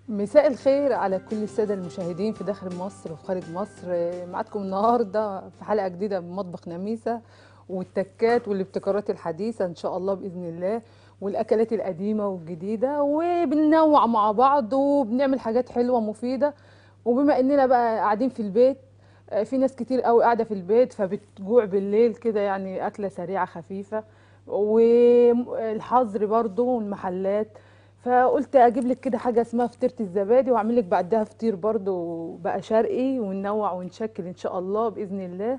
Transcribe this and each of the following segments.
مساء الخير على كل السادة المشاهدين في داخل مصر وفي خارج مصر معاكم النهاردة في حلقة جديدة من مطبخ نميسة والتكات والابتكارات الحديثة إن شاء الله بإذن الله والأكلات القديمة والجديدة وبننوع مع بعض وبنعمل حاجات حلوة مفيدة وبما إننا بقى قاعدين في البيت آه، في ناس كتير قوي قاعدة في البيت فبتجوع بالليل كده يعني أكلة سريعة خفيفة والحظر برضو المحلات فقلت اجيب لك كده حاجه اسمها فطيره الزبادي واعمل لك بعدها فطير برضو بقى شرقي وننوع ونشكل ان شاء الله باذن الله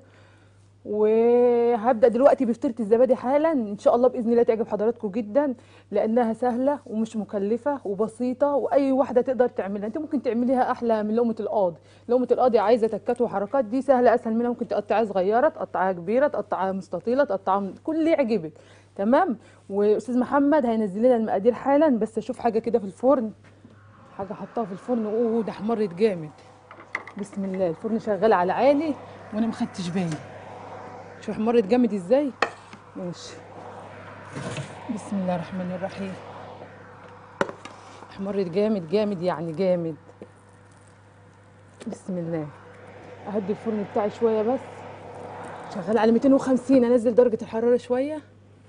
وهبدا دلوقتي بفطيره الزبادي حالا ان شاء الله باذن الله تعجب حضراتكم جدا لانها سهله ومش مكلفه وبسيطه واي واحده تقدر تعملها انت ممكن تعمليها احلى من لقمه القاضي لقمه القاضي عايزه تكات وحركات دي سهله اسهل منها ممكن تقطعيها صغيره تقطعيها كبيره تقطعيها مستطيله تقطعيها كل اللي يعجبك تمام واستاذ محمد هينزل لنا المقادير حالا بس اشوف حاجه كده في الفرن حاجه احطها في الفرن اوه ده احمرت جامد بسم الله الفرن شغال على عالي وانا ما خدتش بالي شوف احمرت جامد ازاي ماشي بسم الله الرحمن الرحيم احمرت جامد جامد يعني جامد بسم الله اهدي الفرن بتاعي شويه بس شغال على 250 انزل درجه الحراره شويه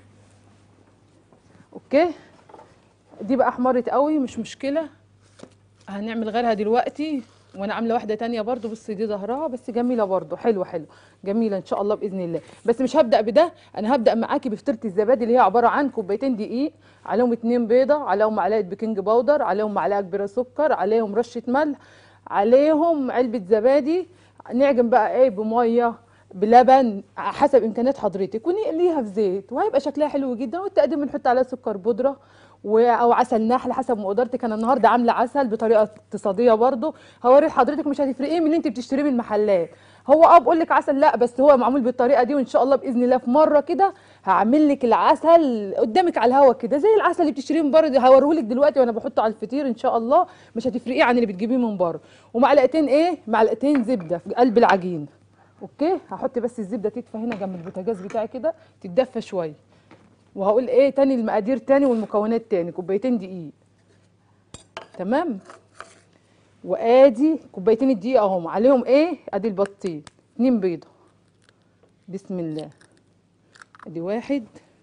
اوكي دي بقى احمرت قوي مش مشكله هنعمل غيرها دلوقتي وانا عامله واحده تانية برضو بصي دي ظهرها بس جميله برضو حلوه حلوه جميله ان شاء الله باذن الله بس مش هبدا بده انا هبدا معاكي بفطيره الزبادي اللي هي عباره عن كوبايتين دقيق عليهم اتنين بيضه عليهم معلقه بيكنج باودر عليهم معلقه كبيره سكر عليهم رشه ملح عليهم علبه زبادي نعجن بقى ايه بميه بلبن حسب امكانيات حضرتك ونقليها في زيت وهيبقى شكلها حلو جدا والتقديم بنحط عليها سكر بودره و- او عسل نحل حسب مقدرتك انا النهارده عامله عسل بطريقه اقتصاديه برضو هوري لحضرتك مش هتفرقيه من اللي انت بتشتريه من المحلات هو اه بقول لك عسل لا بس هو معمول بالطريقه دي وان شاء الله باذن الله في مره كده هعمل لك العسل قدامك على الهوا كده زي العسل اللي بتشتريه من بره هوريهولك دلوقتي وانا بحطه على الفطير ان شاء الله مش هتفرقيه عن اللي بتجيبيه من بره ومعلقتين ايه معلقتين زبده في قلب العجين اوكي هحط بس الزبده تدفى هنا جنب البوتاجاز بتاعي كده تتدفى شويه وهقول ايه تاني المقادير تاني والمكونات تاني كوبايتين دقيق تمام وادي كوبايتين الدقيق اهم عليهم ايه ادي البطين اتنين بيضه بسم الله ادي واحد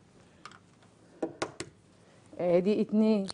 ادي اتنين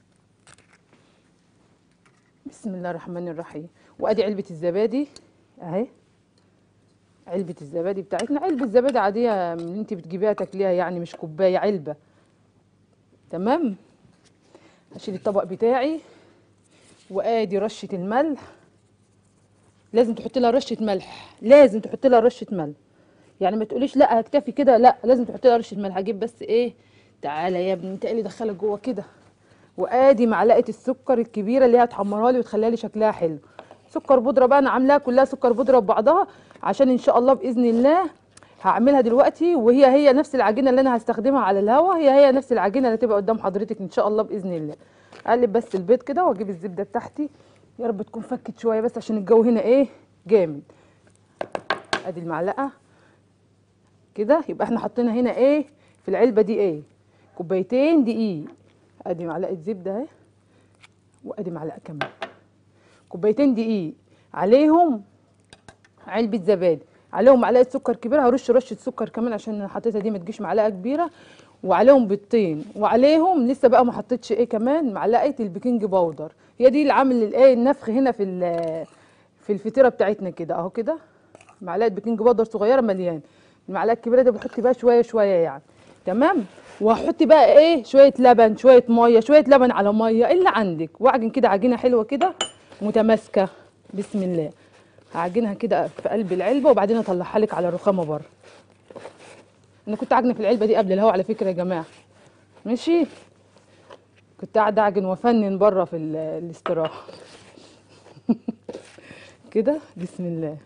بسم الله الرحمن الرحيم وادي علبه الزبادي اهي علبة الزبادي بتاعتنا علبة زبادي عادية من اللي انت بتجيبيها تاكليها يعني مش كوباية علبة تمام هشيل الطبق بتاعي وادي رشة الملح لازم تحط لها رشة ملح لازم تحط لها رشة ملح يعني ما تقوليش لا هكتفي كده لا لازم تحط لها رشة ملح هجيب بس ايه تعالى يا ابني انت ايه اللي دخلك جوه كده وادي معلقة السكر الكبيرة اللي هي هتحمرها لي وتخليها لي شكلها حلو سكر بودره بقى انا عاملاها كلها سكر بودره ببعضها عشان ان شاء الله باذن الله هعملها دلوقتي وهي هي نفس العجينه اللي انا هستخدمها على الهوا هي هي نفس العجينه اللي تبقى قدام حضرتك ان شاء الله باذن الله اقلب بس البيض كده واجيب الزبده بتاعتي يا رب تكون فكت شويه بس عشان الجو هنا ايه جامد ادي المعلقه كده يبقى احنا حطينا هنا ايه في العلبه دي ايه كوبايتين دقيق ادي معلقه زبده اهي وادي معلقه كمان كوبايتين دقيق عليهم علبه زبادي عليهم معلقه سكر كبيره هرش رشه سكر كمان عشان انا حطيتها دي ما تجيش معلقه كبيره وعليهم بيضتين وعليهم لسه بقى ما حطيتش ايه كمان معلقه البيكنج باودر هي دي اللي عامل الايه النفخ هنا في ال- في الفطيره بتاعتنا كده اهو كده معلقه بيكنج باودر صغيره مليان المعلقه الكبيره دي بحط بقى شويه شويه يعني تمام وهحط بقى ايه شويه لبن شويه ميه شويه لبن على ميه اللي عندك واعجن كده عجينه حلوه كده متماسكه بسم الله هعجنها كده في قلب العلبه وبعدين اطلعها لك على الرخامه بره انا كنت عاجنه في العلبه دي قبل الهوا على فكره يا جماعه ماشي كنت قاعده اعجن وافنن بره في ال- الاستراحه كده بسم الله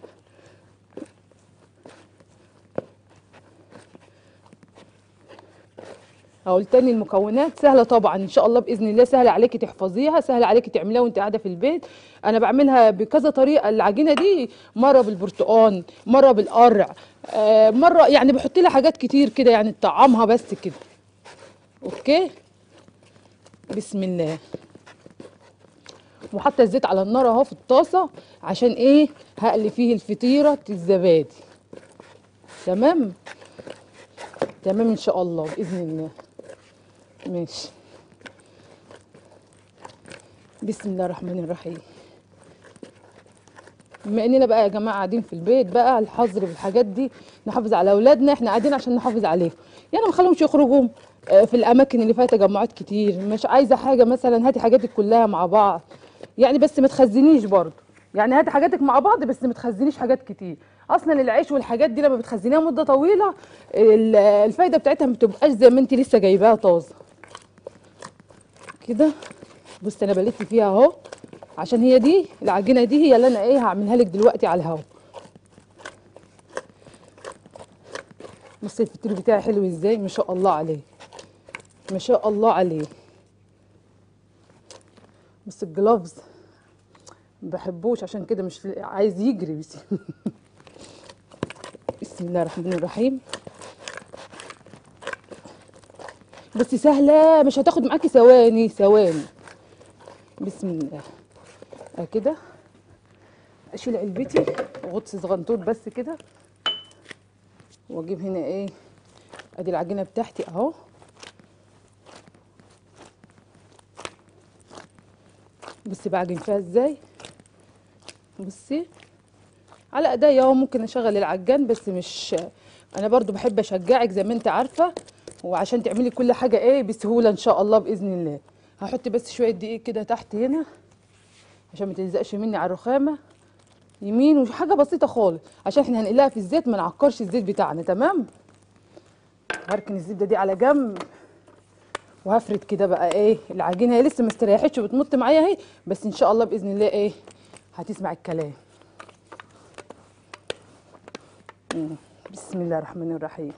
هقول تاني المكونات سهله طبعا ان شاء الله باذن الله سهله عليكي تحفظيها سهله عليكي تعمليها وانت قاعده في البيت انا بعملها بكذا طريقه العجينه دي مره بالبرتقال مره بالقرع آه مره يعني بحط لها حاجات كتير كده يعني طعمها بس كده اوكي بسم الله وحاطه الزيت على النار اهو في الطاسه عشان ايه هقلي فيه الفطيره الزبادي تمام تمام ان شاء الله باذن الله ماشي بسم الله الرحمن الرحيم بما اننا بقى يا جماعه قاعدين في البيت بقى الحظر بالحاجات دي نحافظ على اولادنا احنا قاعدين عشان نحافظ عليهم يعني ما نخليهمش يخرجوا آه، في الاماكن اللي فيها تجمعات كتير مش عايزه حاجه مثلا هاتي حاجاتك كلها مع بعض يعني بس ما تخزنيش برضه يعني هاتي حاجاتك مع بعض بس ما تخزنيش حاجات كتير اصلا العيش والحاجات دي لما بتخزنيها مده طويله ال- الفايده بتاعتها ما بتبقاش زي ما انت لسه جايباها طازه كده بص انا بلت فيها اهو عشان هي دي العجينه دي هي اللي انا ايه هعملها لك دلوقتي على الهوا بص الفطير بتاعي حلو ازاي ما شاء الله عليه ما شاء الله عليه بس الجلافز ما بحبوش عشان كده مش عايز يجري بس بسم الله الرحمن الرحيم بس سهلة مش هتاخد معاكي ثواني ثواني بسم الله آه كده اشيل علبتي وغطس صغنطوط بس كده واجيب هنا ايه ادي العجينه بتاعتي اهو بصي بعجن فيها ازاي بصي على ايديا اهو ممكن اشغل العجان بس مش انا برضو بحب اشجعك زي ما انت عارفه وعشان تعملي كل حاجه ايه بسهوله ان شاء الله باذن الله هحط بس شويه دقيق كده تحت هنا عشان ما تلزقش مني على الرخامه يمين وحاجه بسيطه خالص عشان احنا هنقلها في الزيت ما نعكرش الزيت بتاعنا تمام هركن الزبده دي على جنب وهفرد كده بقى ايه العجينه هي لسه ما استريحتش وبتمط معايا اهي بس ان شاء الله باذن الله ايه هتسمع الكلام مم. بسم الله الرحمن الرحيم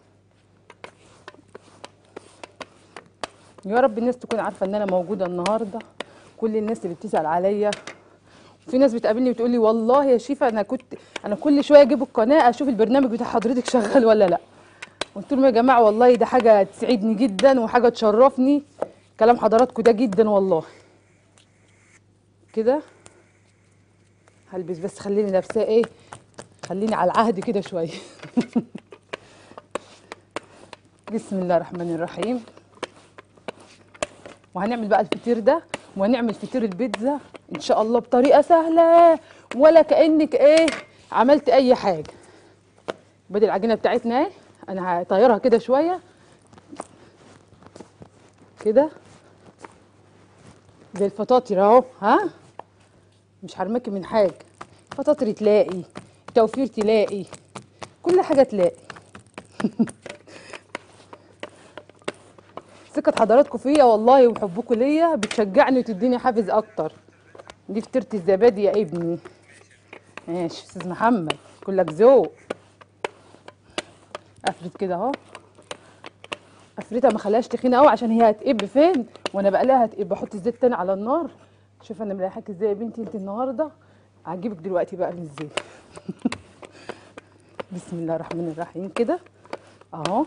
يا رب الناس تكون عارفه ان انا موجوده النهارده كل الناس اللي بتسال عليا في ناس بتقابلني وتقول لي والله يا شيفا انا كنت انا كل شويه اجيب القناه اشوف البرنامج بتاع حضرتك شغال ولا لا قلت لهم يا جماعه والله ده حاجه تسعدني جدا وحاجه تشرفني كلام حضراتكم ده جدا والله كده هلبس بس خليني لابساه ايه خليني على العهد كده شويه بسم الله الرحمن الرحيم وهنعمل بقى الفطير ده وهنعمل فطير البيتزا ان شاء الله بطريقه سهله ولا كانك ايه عملت اي حاجه بدي العجينه بتاعتنا اهي انا هطيرها كده شويه كده زي الفطاطر اهو ها مش حرماكي من حاجه فطاطر تلاقي توفير تلاقي كل حاجه تلاقي ثقة حضراتكم فيا والله وحبكم ليا بتشجعني وتديني حافز اكتر دي فطيرة الزبادي يا ابني ماشي استاذ محمد كلك ذوق افرد كده اهو افردها ما خليهاش تخينه قوي عشان هي هتقب فين وانا بقلاها هتقب احط الزيت تاني على النار شوف انا مريحاك ازاي يا بنتي انت النهارده هجيبك دلوقتي بقى من الزيت بسم الله الرحمن الرحيم كده اهو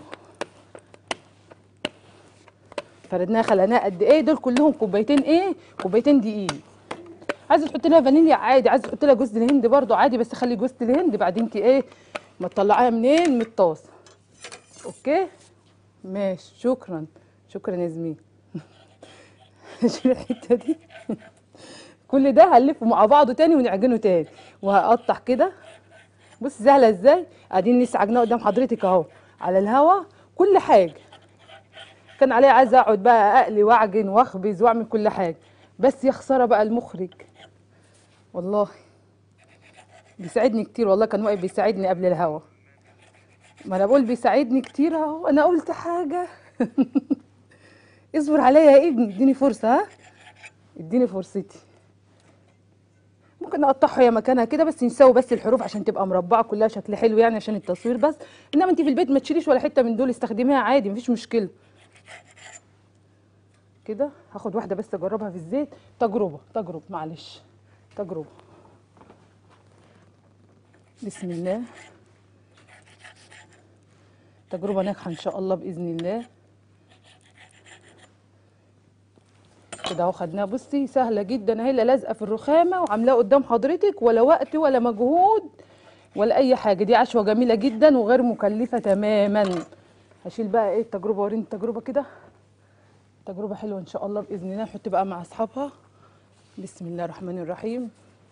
فردناها خليناها قد ايه دول كلهم كوبايتين ايه كوبايتين دقيق عايزه تحط لها فانيليا عادي عايزه تحط لها جوز الهند برضو عادي بس خلي جوز الهند بعدين انت ايه ما تطلعيها منين من الطاسه اوكي ماشي شكرا شكرا يا زميل شيل الحته دي كل ده هنلفه مع بعضه تاني ونعجنه تاني وهقطع كده بص سهله ازاي قاعدين لسه عجناه قدام حضرتك اهو على الهوا كل حاجه كان عليا عايزه اقعد بقى اقلي واعجن واخبز واعمل كل حاجه بس يا خساره بقى المخرج والله بيساعدني كتير والله كان واقف بيساعدني قبل الهوا ما انا بقول بيساعدني كتير اهو انا قلت حاجه اصبر عليا يا ابني اديني فرصه ها اديني فرصتي ممكن نقطعها هي مكانها كده بس نسوي بس الحروف عشان تبقى مربعه كلها شكل حلو يعني عشان التصوير بس انما انت في البيت ما تشيليش ولا حته من دول استخدميها عادي مفيش مشكله كده هاخد واحده بس اجربها في الزيت تجربه تجربه معلش تجربه بسم الله تجربه ناجحه ان شاء الله باذن الله كده اهو خدناها بصي سهله جدا اهي لا لازقه في الرخامه وعاملاها قدام حضرتك ولا وقت ولا مجهود ولا اي حاجه دي عشوه جميله جدا وغير مكلفه تماما هشيل بقى ايه التجربه وريني التجربه كده تجربه حلوه ان شاء الله باذن الله نحط بقى مع اصحابها بسم الله الرحمن الرحيم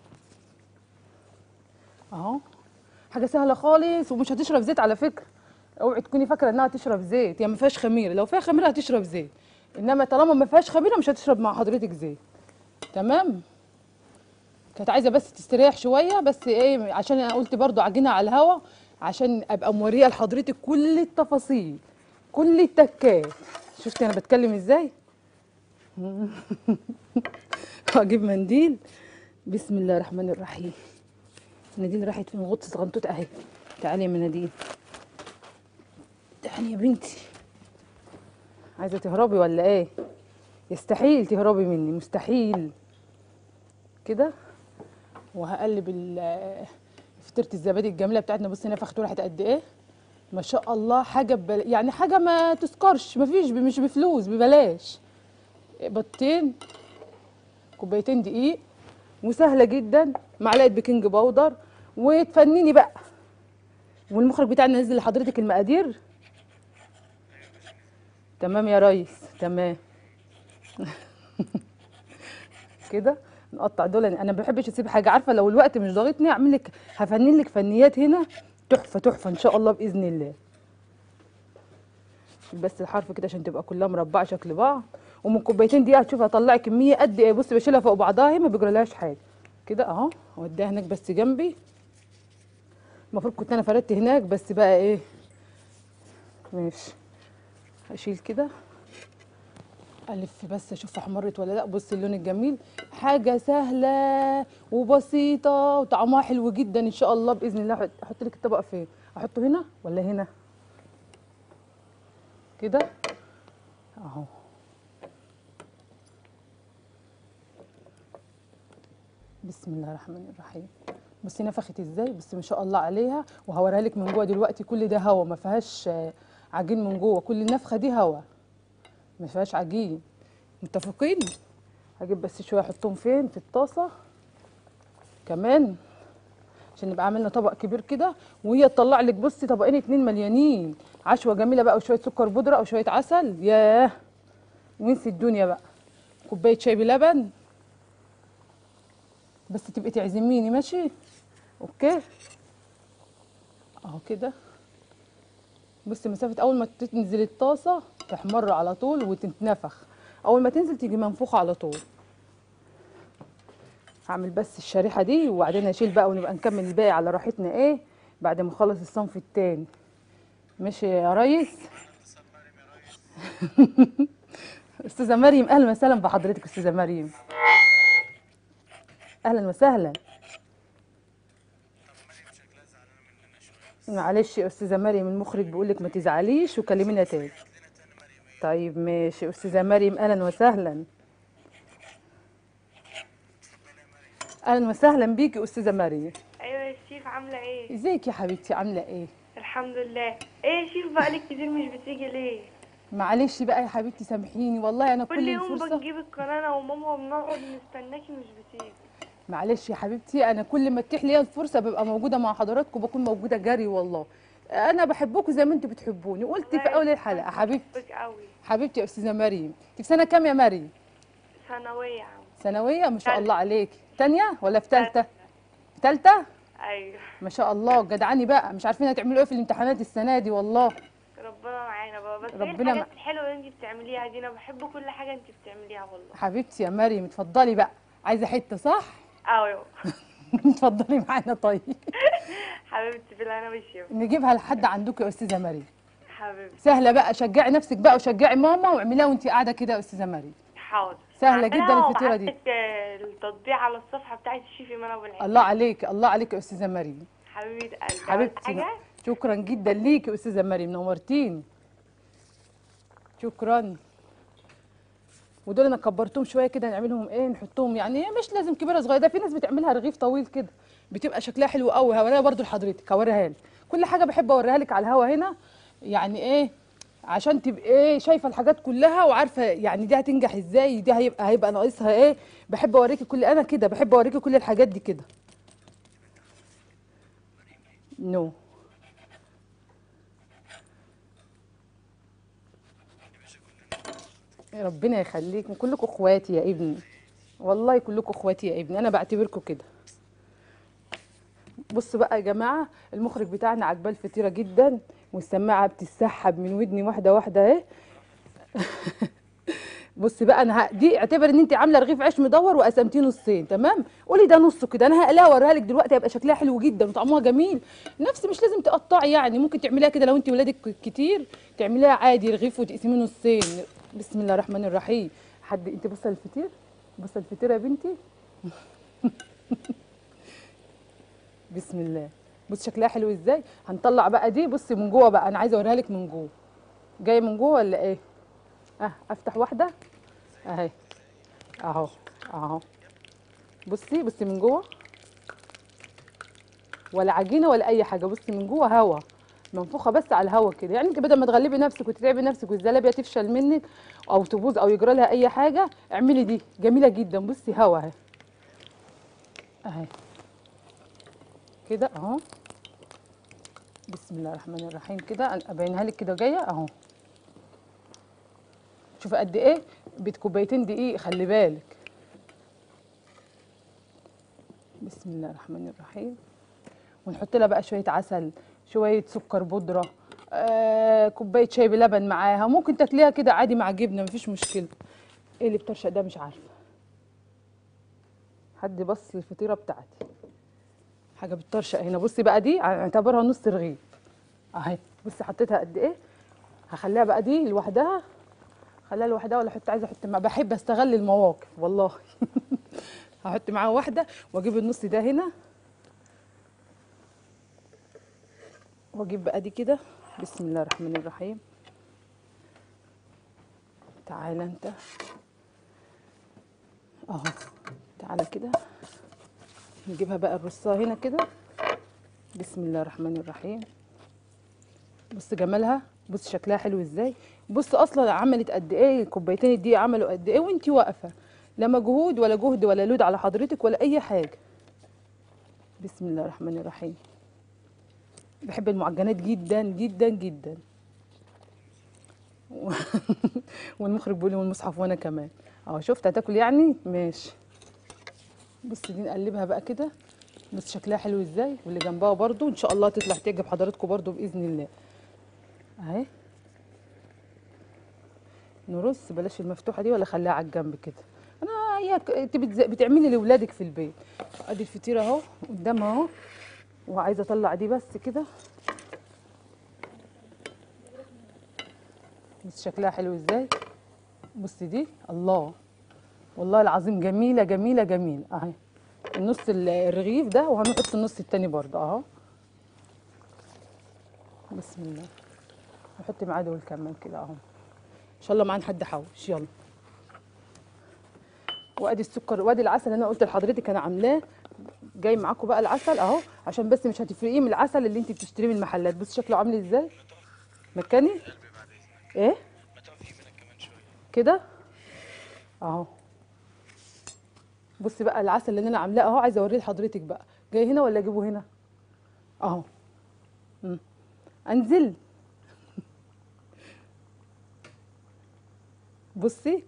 اهو حاجه سهله خالص ومش هتشرب زيت على فكره اوعي تكوني فاكره انها تشرب زيت يعني ما فيهاش خميره لو فيها خميره هتشرب زيت انما طالما ما فيهاش خميره مش هتشرب مع حضرتك زيت تمام كانت عايزه بس تستريح شويه بس ايه عشان انا قلت برضو عجينها على الهوا عشان ابقى موريه لحضرتك كل التفاصيل كل التكات شفتي انا بتكلم ازاي واجيب منديل بسم الله الرحمن الرحيم مناديل راحت فين غطس صغنطوط اهي تعالي يا مناديل تعالي يا بنتي عايزه تهربي ولا ايه يستحيل تهربي مني مستحيل كده وهقلب ال- فطيره الزبادي الجميله بتاعتنا بصي نفخت راحت قد ايه ما شاء الله حاجه ببل... يعني حاجه ما تذكرش ما فيش مش بفلوس ببلاش بيضتين كوبايتين دقيق وسهله جدا معلقه بيكنج باودر وتفنني بقى والمخرج بتاعنا نزل لحضرتك المقادير تمام يا ريس تمام كده نقطع دول انا ما بحبش اسيب حاجه عارفه لو الوقت مش ضاغطني اعمل لك هفنن لك فنيات هنا تحفه تحفه ان شاء الله باذن الله بس الحرف كده عشان تبقى كلها مربعه شكل بعض ومن كوبايتين دي هتشوف هطلع كميه قد ايه بصي بشيلها فوق بعضها هي ما بيجرالهاش حاجه كده اهو اوديها هناك بس جنبي المفروض كنت انا فردت هناك بس بقى ايه ماشي هشيل كده الف بس اشوف احمرت ولا لا بصي اللون الجميل حاجه سهله وبسيطه وطعمها حلو جدا ان شاء الله باذن الله احط أحط لك الطبق فين احطه هنا ولا هنا كده اهو بسم الله الرحمن الرحيم بصي نفخت ازاي بس ما شاء الله عليها وهوريها لك من جوه دلوقتي كل ده هوا ما فيهاش آه، عجين من جوه كل النفخه دي هوا ما فيهاش عجين متفقين هجيب بس شويه احطهم فين في الطاسه كمان عشان نبقى عملنا طبق كبير كده وهي تطلع لك بصي طبقين اتنين مليانين عشوه جميله بقى وشويه سكر بودره او شويه عسل ياه وانسي الدنيا بقى كوبايه شاي بلبن بس تبقي تعزميني ماشي اوكي اهو كده بصي مسافه اول ما تنزل الطاسه تحمر على طول وتتنفخ اول ما تنزل تيجي منفوخه على طول هعمل بس الشريحه دي وبعدين اشيل بقى ونبقى نكمل الباقي على راحتنا ايه بعد ما اخلص الصنف التاني ماشي يا ريس استاذه مريم اهلا وسهلا بحضرتك استاذه مريم اهلا وسهلا معلش يا استاذه مريم المخرج بيقول لك ما تزعليش وكلمينا تاني طيب ماشي استاذه مريم اهلا وسهلا اهلا وسهلا بيكي استاذه مريم ايوه يا شيف عامله ايه ازيك يا حبيبتي عامله ايه الحمد لله ايه يا شيف بقالك كتير مش بتيجي ليه معلش بقى يا حبيبتي سامحيني والله انا كل كل يوم الفرصه بنجيب القناه انا وماما وبنقعد نستناكي مش بتيجي معلش يا حبيبتي انا كل ما تتيح لي الفرصه ببقى موجوده مع حضراتكم بكون موجوده جري والله انا بحبكم زي ما انتوا بتحبوني قلت في والله اول الحلقه حبيبتي بحبك قوي حبيبتي يا استاذه مريم انت في سنه كام يا مريم ثانويه يا عم ثانويه ما شاء تالتة. الله عليكي تانية ولا في ثالثه في ثالثه ايوه ما شاء الله جدعاني بقى مش عارفين هتعملوا ايه في الامتحانات السنه دي والله ربنا معانا بقى بس ربنا ايه الحاجات مع- الحلوه اللي انت بتعمليها دي انا بحب كل حاجه انت بتعمليها والله حبيبتي يا مريم اتفضلي بقى عايزه حته صح ايوه اتفضلي معانا طيب حبيبتي في الهنا والشفا نجيبها لحد عندكم يا استاذه مريم حبيبتي سهله بقى شجعي نفسك بقى وشجعي ماما واعمليها وانت قاعده كده يا استاذه مريم حاضر سهلة جداً هعملها الفطيرة دي. وابعتلك، آه، التطبيق على الصفحه بتاعت الشيف ايمان ابو العين الله عليك الله عليك يا استاذه مريم حبيبه قلبي عملت حبيبتي حاجه شكرا جدا ليك يا استاذه مريم نورتيني شكرا ودول انا كبرتهم شويه كده نعملهم ايه نحطهم يعني مش لازم كبيره صغيره ده في ناس بتعملها رغيف طويل كده بتبقى شكلها حلو قوي هوريها برضو لحضرتك هوريها لك كل حاجه بحب اوريها لك على الهوا هنا يعني ايه عشان تبقى ايه شايفه الحاجات كلها وعارفه يعني دي هتنجح ازاي دي هيبقى هيبقى ناقصها ايه بحب اوريكي كل انا كده بحب اوريكي كل الحاجات دي كده نو ربنا يخليكم كلكم اخواتي يا ابني والله كلكم اخواتي يا ابني انا بعتبركم كده بص بقى يا جماعه المخرج بتاعنا عجباه الفطيره جدا والسماعه بتسحب من ودني واحده واحده اهي بص بقى انا ه... دي اعتبر ان انت عامله رغيف عيش مدور وقسمتيه نصين تمام قولي ده نصه كده انا هقليها واوريها لك دلوقتي هيبقى شكلها حلو جدا وطعمها جميل نفس مش لازم تقطعي يعني ممكن تعمليها كده لو انت ولادك كتير تعمليها عادي رغيف وتقسميه نصين بسم الله الرحمن الرحيم حد انت بصه الفطير بصه الفطير يا بنتي بسم الله بص شكلها حلو ازاي هنطلع بقى دي بصي من جوه بقى انا عايزه اوريها لك من جوه جايه من جوه ولا ايه اه افتح واحده اهي اهو اهو بصي بصي من جوه ولا عجينه ولا اي حاجه بصي من جوه هوا منفوخه بس على الهوا كده يعني انت بدل ما تغلبي نفسك وتتعبي نفسك والزلابيه تفشل منك او تبوظ او يجرى لها اي حاجه اعملي دي جميله جدا بصي هوا اهي اهي كده اهو بسم الله الرحمن الرحيم كده أنا ابينها لك كده جايه اهو شوفي قد ايه بكوبايتين دقيق خلي بالك بسم الله الرحمن الرحيم ونحط لها بقى شويه عسل شويه سكر بودره آه كوبايه شاي بلبن معاها ممكن تاكليها كده عادي مع جبنه مفيش مشكله ايه اللي بترشق ده مش عارفه حد بص الفطيره بتاعتي حاجه بتطرشق هنا بصي بقى دي اعتبرها نص رغيف اهي بصي حطيتها قد ايه هخليها بقى دي لوحدها خليها لوحدها ولا احط عايزه احط مع بحب استغل المواقف والله هحط معاها واحده واجيب النص ده هنا واجيب بقى دي كده بسم الله الرحمن الرحيم تعالى انت اهو تعالى كده نجيبها بقى الرصاها هنا كده بسم الله الرحمن الرحيم بص جمالها بص شكلها حلو ازاي بص اصلا عملت قد ايه كوبايتين الدقيق عملوا قد ايه وانتي واقفه لا مجهود ولا جهد ولا لود على حضرتك ولا اي حاجه بسم الله الرحمن الرحيم بحب المعجنات جدا جدا جدا والمخرج بيقول لي والمصحف وانا كمان اه شفت هتاكل يعني ماشي بص دي نقلبها بقى كده بص شكلها حلو ازاي واللي جنبها برضو ان شاء الله تطلع تعجب حضراتكم برضو باذن الله اهي نرص بلاش المفتوحه دي ولا خليها على الجنب كده انا هي ك- انت بتز- بتعملي لاولادك في البيت ادي الفطيره اهو قدامها اهو وعايزه اطلع دي بس كده بص شكلها حلو ازاي بصي دي الله والله العظيم جميله جميله جميله اهي النص ال- الرغيف ده وهنحط النص التاني برضه اهو بسم الله نحط معاه دول كمان كده اهو ان شاء الله معانا حد حوش يلا وادي السكر وادي العسل اللي انا قلت لحضرتك انا عاملاه جاي معاكم بقى العسل اهو عشان بس مش هتفرقيه من العسل اللي انت بتشتريه من المحلات بص شكله عامل ازاي مكاني ايه كده اهو بصي بقى العسل اللي انا عاملاه اهو عايزه اوريه لحضرتك بقى جاي هنا ولا اجيبه هنا اهو مم. انزل بصي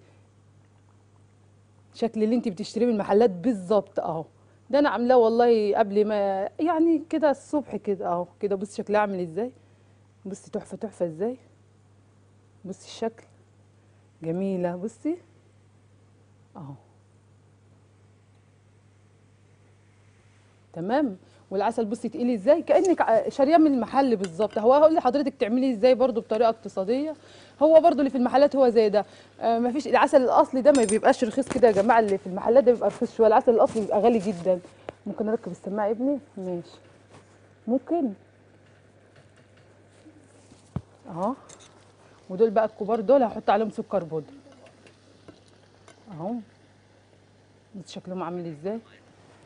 شكل اللي انت بتشتريه من المحلات بالظبط اهو ده انا عاملاه والله قبل ما يعني كده الصبح كده اهو كده بصي شكلها عامل ازاي بصي تحفه تحفه ازاي بصي الشكل جميله بصي اهو تمام والعسل بصي تقيلي ازاي كانك ع- شارياه من المحل بالظبط هو هقول لحضرتك تعمليه ازاي برضو بطريقه اقتصاديه هو برضو اللي في المحلات هو زي ده آه مفيش العسل الاصلي ده ما بيبقاش رخيص كده يا جماعه اللي في المحلات ده بيبقى رخيص شويه العسل الاصلي بيبقى غالي جدا ممكن اركب السماعه يا ابني ماشي ممكن اهو ودول بقى الكبار دول هحط عليهم سكر بودر اهو بص شكلهم عامل ازاي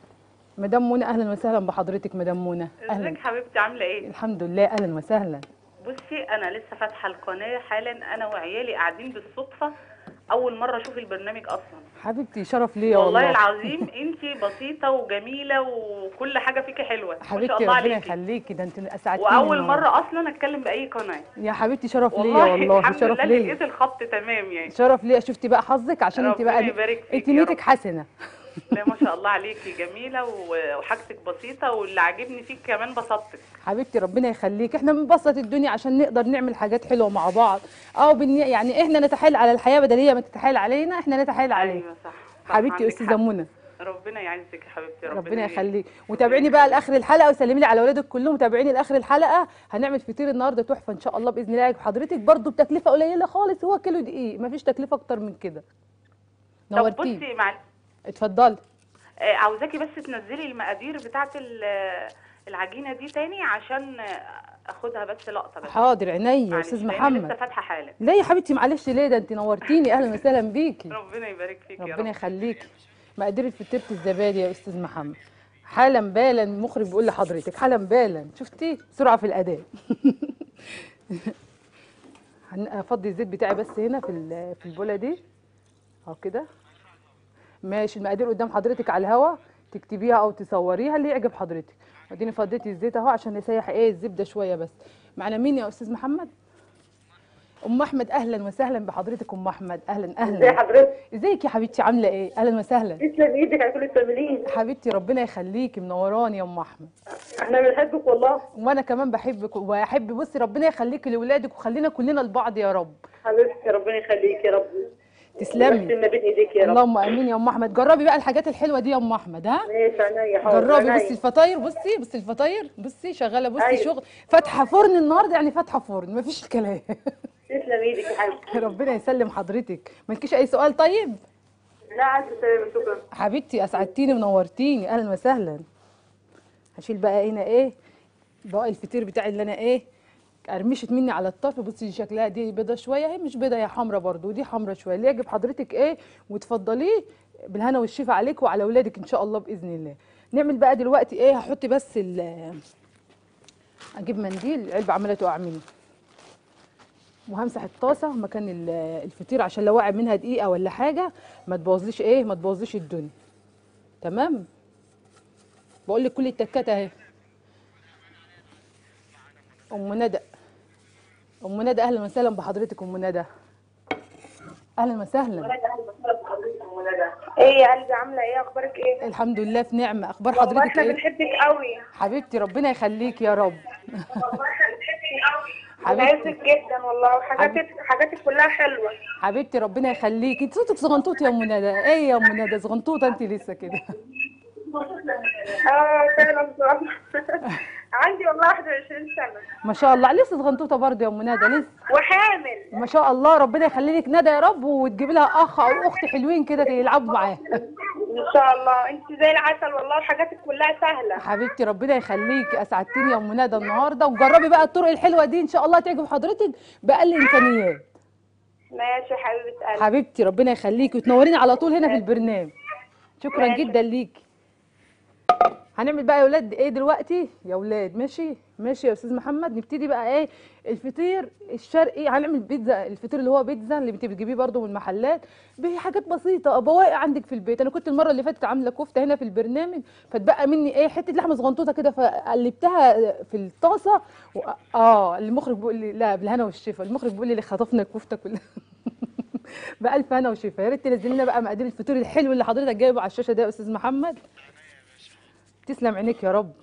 مدام منى اهلا وسهلا بحضرتك مدام منى ازيك اهلا حبيبتي عامله ايه الحمد لله اهلا وسهلا بصي انا لسه فاتحه القناه حالا انا وعيالي قاعدين بالصدفه اول مره اشوف البرنامج اصلا حبيبتي شرف ليا والله والله العظيم انت بسيطه وجميله وكل حاجه فيكي حلوه ما شاء حبيبتي الله ربنا عليكي يخليكي ده انت اسعدتيني واول النهاردة. مره اصلا اتكلم باي قناه يا حبيبتي شرف ليا والله والله الحمد شرف لله ليا لقيت الخط تمام يعني شرف ليا شفتي بقى حظك عشان انت ربنا بقى يبارك فيك انت يا نيتك رب. حسنه لا ما شاء الله عليكي جميله و- وحاجتك بسيطه واللي عاجبني فيك كمان بسطتك حبيبتي ربنا يخليك احنا بنبسط الدنيا عشان نقدر نعمل حاجات حلوه مع بعض اه بن... يعني احنا نتحايل على الحياه بدل هي ما تتحايل علينا احنا نتحايل عليها ايوه صح صح، حبيبتي عندك استاذه حق. منى ربنا يعزك يا حبيبتي ربنا يخليك وتابعيني بقى لاخر الحلقه وسلمي لي على اولادك كلهم وتابعيني لاخر الحلقه هنعمل فطير النهارده تحفه ان شاء الله باذن الله حضرتك برضو بتكلفه قليله خالص هو كيلو دقيق مفيش تكلفه اكتر من كده طب نورتيني بصي مع اتفضلي آه، عاوزاكي بس تنزلي المقادير بتاعه ال- العجينه دي تاني عشان آه، اخدها بس لقطه بس حاضر عينيا يا معلش، استاذ لأن لسه محمد فاتحه حالا لا يا حبيبتي معلش ليه ده انت نورتيني اهلا وسهلا بيكي ربنا يبارك فيك يا ربنا رب يخليكي مقادير فطيره الزبادي يا استاذ محمد حالا بالا المخرج بيقول لحضرتك حالا بالا شفتي سرعه في الاداء هن- هفضي الزيت بتاعي بس هنا في ال- في البوله دي اهو كده ماشي المقادير قدام حضرتك على الهوا تكتبيها او تصوريها اللي يعجب حضرتك اديني فضيتي الزيت اهو عشان يسيح ايه الزبده شويه بس معنا مين يا استاذ محمد ام احمد اهلا وسهلا بحضرتك ام احمد اهلا ازي اهلا حضرتك ازيك يا حبيبتي عامله ايه اهلا وسهلا تسلم ايدك على كل التمرين حبيبتي ربنا يخليكي منوراني يا ام احمد احنا بنحبك والله وانا كمان بحبك واحب بصي ربنا يخليكي لاولادك وخلينا كلنا لبعض يا رب حبيبتي ربنا يخليك يا رب تسلمي بس ما بين ايديك يا رب اللهم امين يا ام احمد جربي بقى الحاجات الحلوه دي يا ام احمد ها ماشي عينيا حاضر جربي عينيا. بصي الفطاير بصي بصي الفطاير بصي شغاله بصي أيوة. شغل فاتحه فرن النهارده يعني فاتحه فرن مفيش كلام تسلم ايدك يا حبيبتي ربنا يسلم حضرتك مالكيش اي سؤال طيب لا عايزه سلامة شكرا حبيبتي اسعدتيني ونورتيني اهلا وسهلا هشيل بقى هنا ايه بقى الفطير بتاعي اللي انا ايه قرمشت مني على الطرف بصي شكلها دي بيضه شويه هي مش بيضه هي حمرا برضو ودي حمرا شويه اللي يعجب حضرتك ايه وتفضليه بالهنا والشفا عليك وعلى اولادك ان شاء الله باذن الله نعمل بقى دلوقتي ايه هحط بس ال اجيب منديل العلبه عماله تقع مني وهمسح الطاسه مكان ال- الفطير عشان لو وقع منها دقيقه ولا حاجه ما تبوظليش ايه ما تبوظليش الدنيا تمام بقول لك كل التكات اهي ام ندى ام ندى اهلا وسهلا بحضرتك ام ندى اهلا وسهلا ايه يا قلبي عامله ايه اخبارك ايه الحمد لله في نعمه اخبار والله حضرتك احنا ايه بنحبك قوي حبيبتي ربنا يخليك يا رب والله احنا بنحبك قوي حبيبتي. بنعزك جدا والله وحاجاتك حاجاتك كلها حلوه حبيبتي ربنا يخليكي انت صوتك صغنطوط يا ام ندى ايه يا ام ندى صغنطوطه انت لسه كده اه فعلا بصراحة. عندي والله 21 سنه ما شاء الله لسه صغنطوطه برضه يا ام ندى لسه وحامل ما شاء الله ربنا يخلي لك ندى يا رب وتجيبي لها اخ او اخت حلوين كده يلعبوا معاها ان شاء الله انت زي العسل والله وحاجاتك كلها سهله حبيبتي ربنا يخليكي اسعدتيني يا ام ندى النهارده وجربي بقى الطرق الحلوه دي ان شاء الله تعجب حضرتك باقل امكانيات ماشي يا حبيبه قلبي حبيبتي ربنا يخليكي وتنوريني على طول هنا في البرنامج شكرا ماشي. جدا ليكي هنعمل بقى يا ولاد ايه دلوقتي يا ولاد ماشي ماشي يا استاذ محمد نبتدي بقى ايه الفطير الشرقي هنعمل بيتزا الفطير اللي هو بيتزا اللي انت بتجيبيه برده من المحلات بحاجات بسيطه بواقي عندك في البيت انا كنت المره اللي فاتت عامله كفته هنا في البرنامج فاتبقى مني ايه حته لحمه صغنطوطه كده فقلبتها في الطاسه و... اه المخرج بيقول لي لا بالهنا والشفا المخرج بيقول لي اللي خطفنا الكفته كلها بألف هنا وشفا يا ريت تنزل لنا بقى مقادير الفطير الحلو اللي حضرتك جايبه على الشاشه ده يا استاذ محمد تسلم عينيك يا رب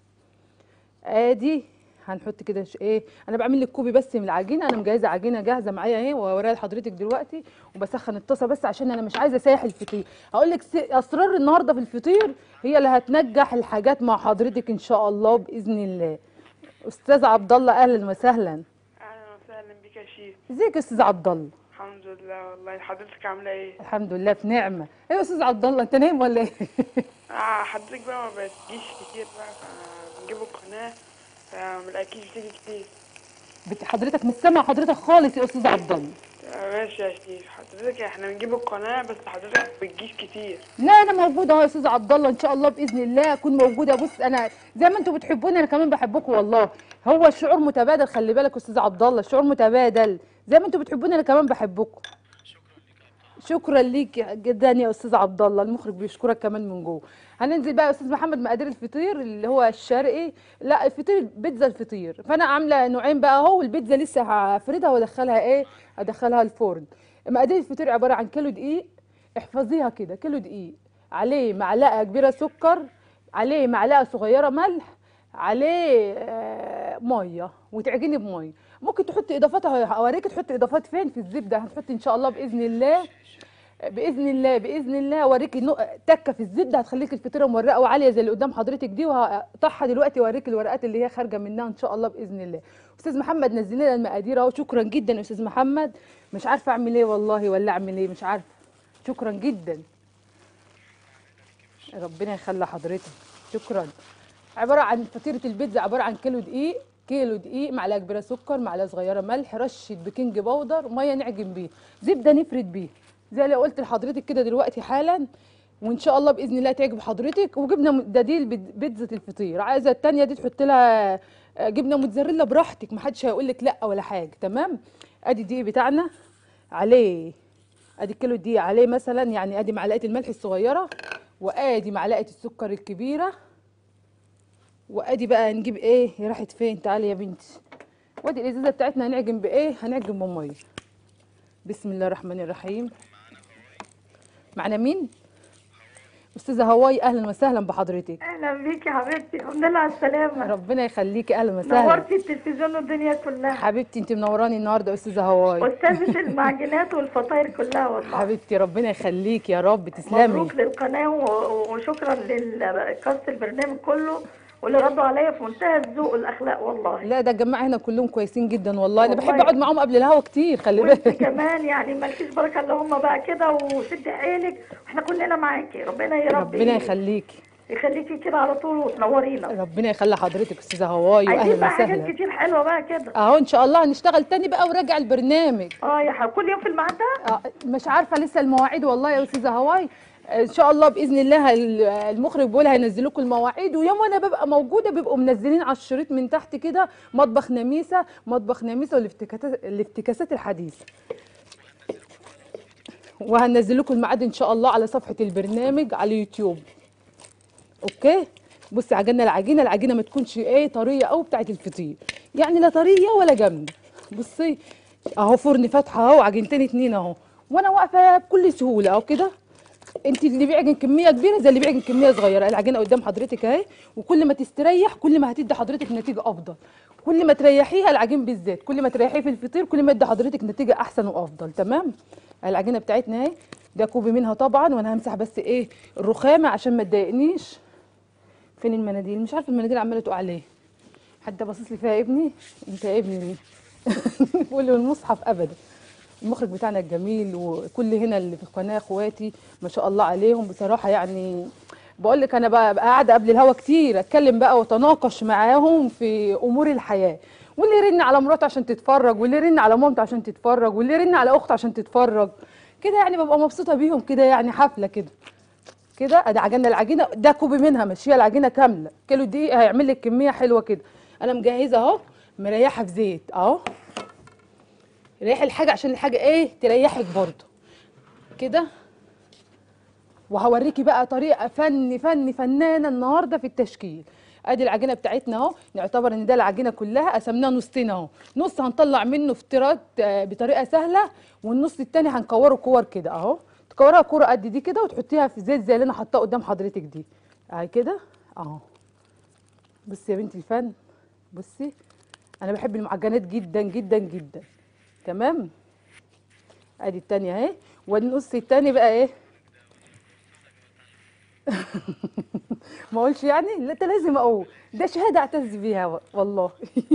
ادي هنحط كده ش- ايه انا بعمل لك كوبي بس من العجينه انا مجهزه عجينه جاهزه معايا اهي وهوريها لحضرتك دلوقتي وبسخن الطاسه بس عشان انا مش عايزه اسيح الفطير هقول لك س- اسرار النهارده في الفطير هي اللي هتنجح الحاجات مع حضرتك ان شاء الله باذن الله استاذ عبد الله اهلا وسهلا اهلا وسهلا بك يا شيف ازيك يا استاذ عبد الله الحمد لله والله حضرتك عامله ايه الحمد لله في نعمه ايه يا استاذ عبد الله انت نايم ولا ايه اه حضرتك بقى ما بتجيش كتير بقى فبنجيب القناه فملاقيكيش بتيجي كتير بت- حضرتك مش سامع حضرتك خالص يا استاذ عبد الله آه، ماشي يا شيف حضرتك احنا بنجيب القناه بس حضرتك ما بتجيش كتير لا انا موجوده اهو يا استاذ عبد الله ان شاء الله باذن الله اكون موجوده بص انا زي ما انتم بتحبوني انا كمان بحبكم والله هو الشعور متبادل خلي بالك يا استاذ عبد الله الشعور متبادل زي ما انتوا بتحبوني انا كمان بحبكم شكرا ليك جدا يا استاذ عبد الله المخرج بيشكرك كمان من جوه هننزل بقى يا استاذ محمد مقادير الفطير اللي هو الشرقي لا الفطير بيتزا الفطير فانا عامله نوعين بقى اهو البيتزا لسه هفردها وادخلها ايه ادخلها الفرن مقادير الفطير عباره عن كيلو دقيق احفظيها كده كيلو دقيق عليه معلقه كبيره سكر عليه معلقه صغيره ملح عليه آه، ميه وتعجني بميه ممكن تحطي اضافات هوريك تحطي اضافات فين في الزبده هنحط ان شاء الله باذن الله باذن الله باذن الله اوريكي نق- تكه في الزبده هتخليك الفطيره مورقه وعاليه زي اللي قدام حضرتك دي وهقطعها دلوقتي واوريك الورقات اللي هي خارجه منها ان شاء الله باذن الله استاذ محمد نزل لنا المقادير اهو شكرا جدا يا استاذ محمد مش عارفه اعمل ايه والله ولا اعمل ايه مش عارفه شكرا جدا ربنا يخلي حضرتك شكرا عباره عن فطيره البيتزا عباره عن كيلو دقيق كيلو دقيق معلقه كبيره سكر معلقه صغيره ملح رشه بيكنج باودر ميه نعجن بيه زبده نفرد بيه زي اللي قلت لحضرتك كده دلوقتي حالا وان شاء الله باذن الله تعجب حضرتك وجبنه م- ده دي البيت- بيتزا الفطير عايزه التانيه دي تحط لها آه، جبنه موتزاريلا براحتك محدش هيقول لك لا ولا حاجه تمام ادي الدقيق بتاعنا عليه ادي الكيلو دقيق عليه مثلا يعني ادي معلقه الملح الصغيره وادي معلقه السكر الكبيره وادي بقى نجيب ايه هي راحت فين تعالي يا بنتي وادي الازازه بتاعتنا هنعجن بايه هنعجن بميه بسم الله الرحمن الرحيم معنا مين استاذه هواي اهلا وسهلا بحضرتك اهلا بيكي يا حبيبتي الحمد لله على السلامه ربنا يخليكي اهلا وسهلا نورتي التلفزيون والدنيا كلها حبيبتي انت منوراني النهارده يا استاذه هواي استاذه المعجنات والفطاير كلها والله حبيبتي ربنا يخليكي يا رب تسلمي مبروك للقناه و- وشكرا لكاست البرنامج كله واللي ردوا عليا في منتهى الذوق والاخلاق والله لا ده الجماعه هنا كلهم كويسين جدا والله انا بحب والله. اقعد معاهم قبل الهوا كتير خلي وانت بالك كمان يعني مالكيش بركه الا هم بقى كده وشدي حيلك واحنا كلنا معاكي ربنا يا رب ربنا يخليكي يخليكي كده على طول وتنورينا ربنا يخلي حضرتك استاذه هواي عايزين واهلا بقى حاجات وسهلا كتير حلوه بقى كده اهو ان شاء الله هنشتغل تاني بقى وراجع البرنامج اه يا حبيبي كل يوم في الميعاد ده آه، مش عارفه لسه المواعيد والله يا استاذه هواي ان شاء الله باذن الله ال- المخرج بيقول هينزل لكم المواعيد ويوم وانا ببقى موجوده بيبقوا منزلين على الشريط من تحت كده مطبخ نميسه مطبخ نميسه والافتكاسات الافتكاسات الحديثه وهنزل لكم الميعاد ان شاء الله على صفحه البرنامج على اليوتيوب اوكي بصي عجننا العجينه العجينه ما تكونش ايه طريه او بتاعه الفطير يعني لا طريه ولا جامده بصي اهو فرن فاتحه اهو عجينتين اتنين اهو وانا واقفه بكل سهوله اهو كده انت اللي بيعجن كميه كبيره زي اللي بيعجن كميه صغيره العجينه قدام حضرتك اهي وكل ما تستريح كل ما هتدي حضرتك نتيجه افضل كل ما تريحيها العجين بالذات كل ما تريحيه في الفطير كل ما يدي حضرتك نتيجه احسن وافضل تمام العجينه بتاعتنا اهي ده كوبي منها طبعا وانا همسح بس ايه الرخامه عشان ما تضايقنيش فين المناديل مش عارفه المناديل عماله تقع ليه حد باصص لي فيها يا ابني انت يا ابني ليه بقول له المصحف ابدا المخرج بتاعنا الجميل وكل هنا اللي في القناه اخواتي ما شاء الله عليهم بصراحه يعني بقول لك انا بقى بقى قاعده قبل الهوا كتير اتكلم بقى واتناقش معاهم في امور الحياه واللي يرن على مراته عشان تتفرج واللي يرن على مامته عشان تتفرج واللي يرن على اخته عشان تتفرج كده يعني ببقى مبسوطه بيهم كده يعني حفله كده كده ادي عجننا العجينه ده كوبي منها ماشيه العجينه كامله كيلو دقيق هيعمل لك كميه حلوه كده انا مجهزه اهو مريحه في زيت اهو ريح الحاجه عشان الحاجه ايه تريحك برضه كده وهوريكي بقى طريقه فن فن فنانه النهارده في التشكيل ادي العجينه بتاعتنا اهو نعتبر ان ده العجينه كلها قسمناها نصين اهو نص هنطلع منه فطيرات آه، بطريقه سهله والنص التاني هنكوره كور كده اهو تكورها كوره قد دي كده وتحطيها في زيت زي اللي انا حاطاه قدام حضرتك دي اهي كده اهو بصي يا بنتي الفن بصي انا بحب المعجنات جدا جدا جدا تمام ادي التانية اهي والنص التاني بقى ايه ما اقولش يعني لا انت لازم اقول ده شهاده اعتز بيها و- والله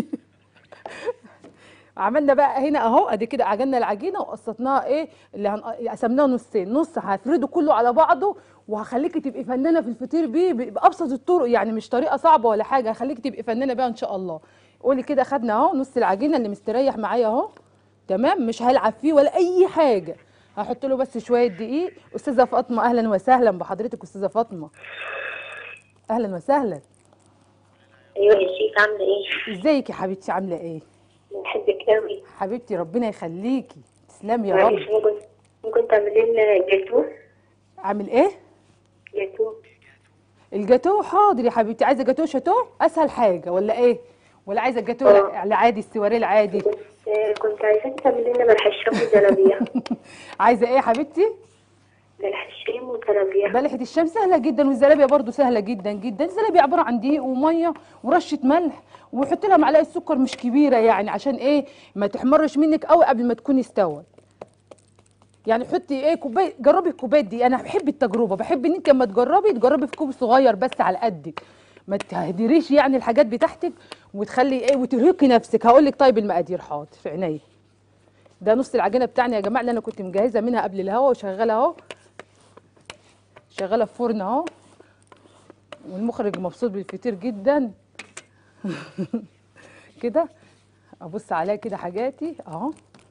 عملنا بقى هنا اهو ادي كده عجننا العجينه وقسطناها ايه اللي هن... قسمناها نصين نص هفرده كله على بعضه وهخليكي تبقي فنانه في الفطير بيه ب- بابسط الطرق يعني مش طريقه صعبه ولا حاجه هخليكي تبقي فنانه بيها ان شاء الله قولي كده خدنا اهو نص العجينه اللي مستريح معايا اهو تمام مش هلعب فيه ولا اي حاجه هحط له بس شويه دقيق استاذه فاطمه اهلا وسهلا بحضرتك استاذه فاطمه اهلا وسهلا ايوه يا شيخ عامله ايه ازيك يا حبيبتي عامله ايه بحبك قوي حبيبتي ربنا يخليكي تسلمي يا رب معلش ممكن ممكن تعملي لنا جاتو عامل ايه جاتو الجاتو حاضر يا حبيبتي عايزه جاتو شاتو اسهل حاجه ولا ايه ولا عايزه الجاتو آه. العادي السواريه العادي كنت كنت عايزاك تعملي لنا ملح الشام وزلابيه عايزه ايه يا حبيبتي ملح الشام وزلابيه بلحة الشام سهلة جدا والزلابية برضو سهلة جدا جدا الزلابية عبارة عن دقيق ومية ورشة ملح وحط لها معلقة سكر مش كبيرة يعني عشان ايه ما تحمرش منك قوي قبل ما تكوني استوت يعني حطي ايه كوبايه جربي الكوبايات دي انا بحب التجربه بحب ان انت لما تجربي تجربي في كوب صغير بس على قدك ما تهدريش يعني الحاجات بتاعتك وتخلي ايه وترهقي نفسك هقول لك طيب المقادير حاضر في عينيا ده نص العجينه بتاعنا يا جماعه اللي انا كنت مجهزه منها قبل الهوا وشغاله اهو شغاله في فرن اهو والمخرج مبسوط بالفطير جدا كده ابص عليها كده حاجاتي اهو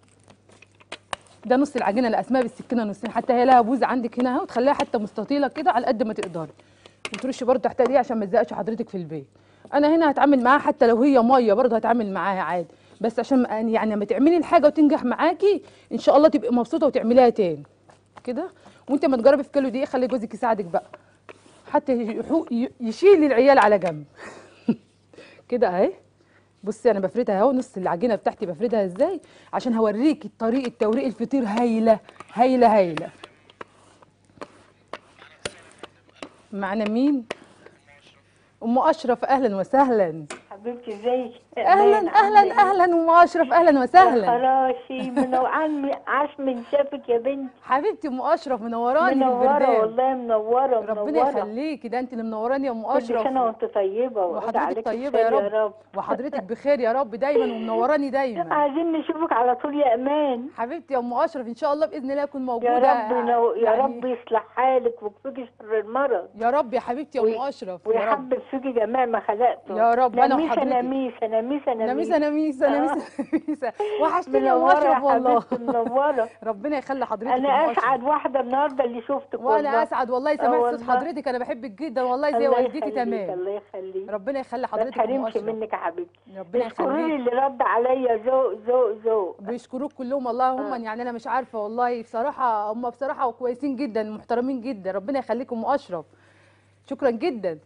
ده نص العجينه اللي قسمها بالسكينه نصين حتى هي لها بوز عندك هنا اهو وتخليها حتى مستطيله كده على قد ما تقدري وترشي برضه تحتها دي عشان ما تزهقش حضرتك في البيت انا هنا هتعامل معاها حتى لو هي ميه برضه هتعامل معاها عادي بس عشان ما- يعني لما تعملي الحاجه وتنجح معاكي ان شاء الله تبقي مبسوطه وتعمليها تاني كده وانت ما تجربي في كيلو دقيق خلي جوزك يساعدك بقى حتى يحو- ي- يشيل العيال على جنب كده اهي بصي انا بفردها اهو نص العجينه بتاعتي بفردها ازاي عشان هوريكي طريقه توريق الفطير هايله هايله هايله معنا مين ام اشرف اهلا وسهلا حبيبتي ازيك اهلا اهلا اهلا ام اشرف اهلا وسهلا خراشي من عمي عاش من شافك يا بنتي حبيبتي ام اشرف منوراني في منوره البرنامج والله منوره ربنا منوره يخليكي ده انت اللي منوراني يا ام كل اشرف سنه وانت طيبه وعود وحضرتك عليك طيبه يا الخير رب وحضرتك بخير يا رب دايما ومنوراني دايما عايزين نشوفك على طول يا امان حبيبتي يا ام اشرف ان شاء الله باذن الله اكون موجوده يا رب نو... يا يعني رب يصلح حالك ويكفيكي شر المرض يا رب يا حبيبتي يا ام اشرف يا رب ويحبب فيكي جميع ما خلقته يا رب، أنا نميسه وحضرتك. نميسه نميسه نميسه نميسه آه. نميسه نميسه وحشتني يا ام منوره اشرف يا والله حبيبتي منوره ربنا يخلي حضرتك يا انا أم أشرف. اسعد واحده النهارده اللي شفتك والله وانا اسعد والله آه سمعت صوت والله. حضرتك انا بحبك جدا والله زي الله والدتي يخليك، تمام الله يخليك ربنا يخلي ما حضرتك يا ام تحرمش اشرف منك يا حبيبتي ربنا اشكري لي يخليك اللي رد عليا ذوق ذوق ذوق بيشكروك كلهم والله هم آه. يعني انا مش عارفه والله بصراحه هم بصراحه كويسين جدا محترمين جدا ربنا يخليكم ام اشرف شكرا جدا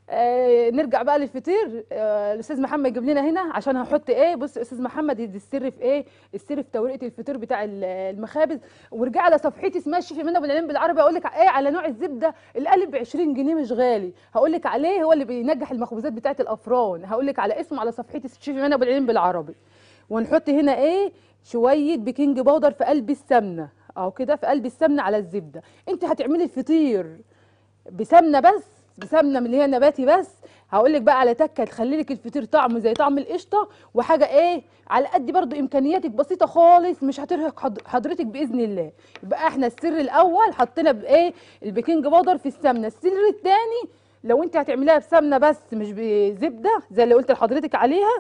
آه نرجع بقى للفطير آه الاستاذ محمد يجيب لنا هنا عشان هحط ايه بص يا استاذ محمد يدي السر في ايه السر في توريقه الفطير بتاع ال- المخابز وارجع على صفحتي اسمها الشيف منى ابو العلم بالعربي اقول لك ايه على نوع الزبده القالب ب 20 جنيه مش غالي هقول لك عليه هو اللي بينجح المخبوزات بتاعه الافران هقول لك على اسمه على صفحتي الشيف منى ابو العلم بالعربي ونحط هنا ايه شويه بيكنج باودر في قلب السمنه اهو كده في قلب السمنه على الزبده انت هتعملي الفطير بسمنه بس بسمنه من اللي هي نباتي بس هقول لك بقى على تكه تخلي لك الفطير طعمه زي طعم القشطه وحاجه ايه على قد برضو امكانياتك بسيطه خالص مش هترهق حض- حضرتك باذن الله يبقى احنا السر الاول حطينا بايه البيكنج باودر في السمنه السر الثاني لو انت هتعمليها بسمنه بس مش بزبده زي اللي قلت لحضرتك عليها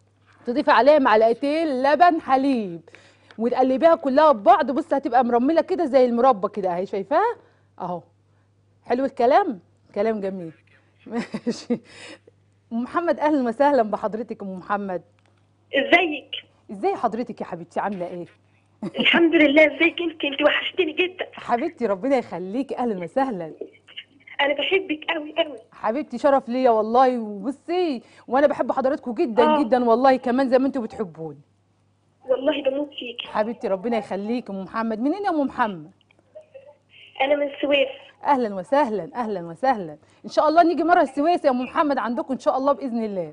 تضيفي عليها معلقتين لبن حليب وتقلبيها كلها ببعض بص هتبقى مرمله كده زي المربى كده اهي شايفاها اهو حلو الكلام كلام جميل ماشي أم محمد اهلا وسهلا بحضرتك ام محمد ازيك ازاي حضرتك يا حبيبتي عامله ايه الحمد لله ازيك انت انت وحشتني جدا حبيبتي ربنا يخليكي اهلا وسهلا انا بحبك قوي قوي حبيبتي شرف ليا والله وبصي وانا بحب حضراتكم جدا آه. جدا والله كمان زي ما انتوا بتحبوني والله بموت فيك حبيبتي ربنا يخليك ام محمد منين يا ام محمد انا من السويس اهلا وسهلا اهلا وسهلا ان شاء الله نيجي مره السويس يا ام محمد عندكم ان شاء الله باذن الله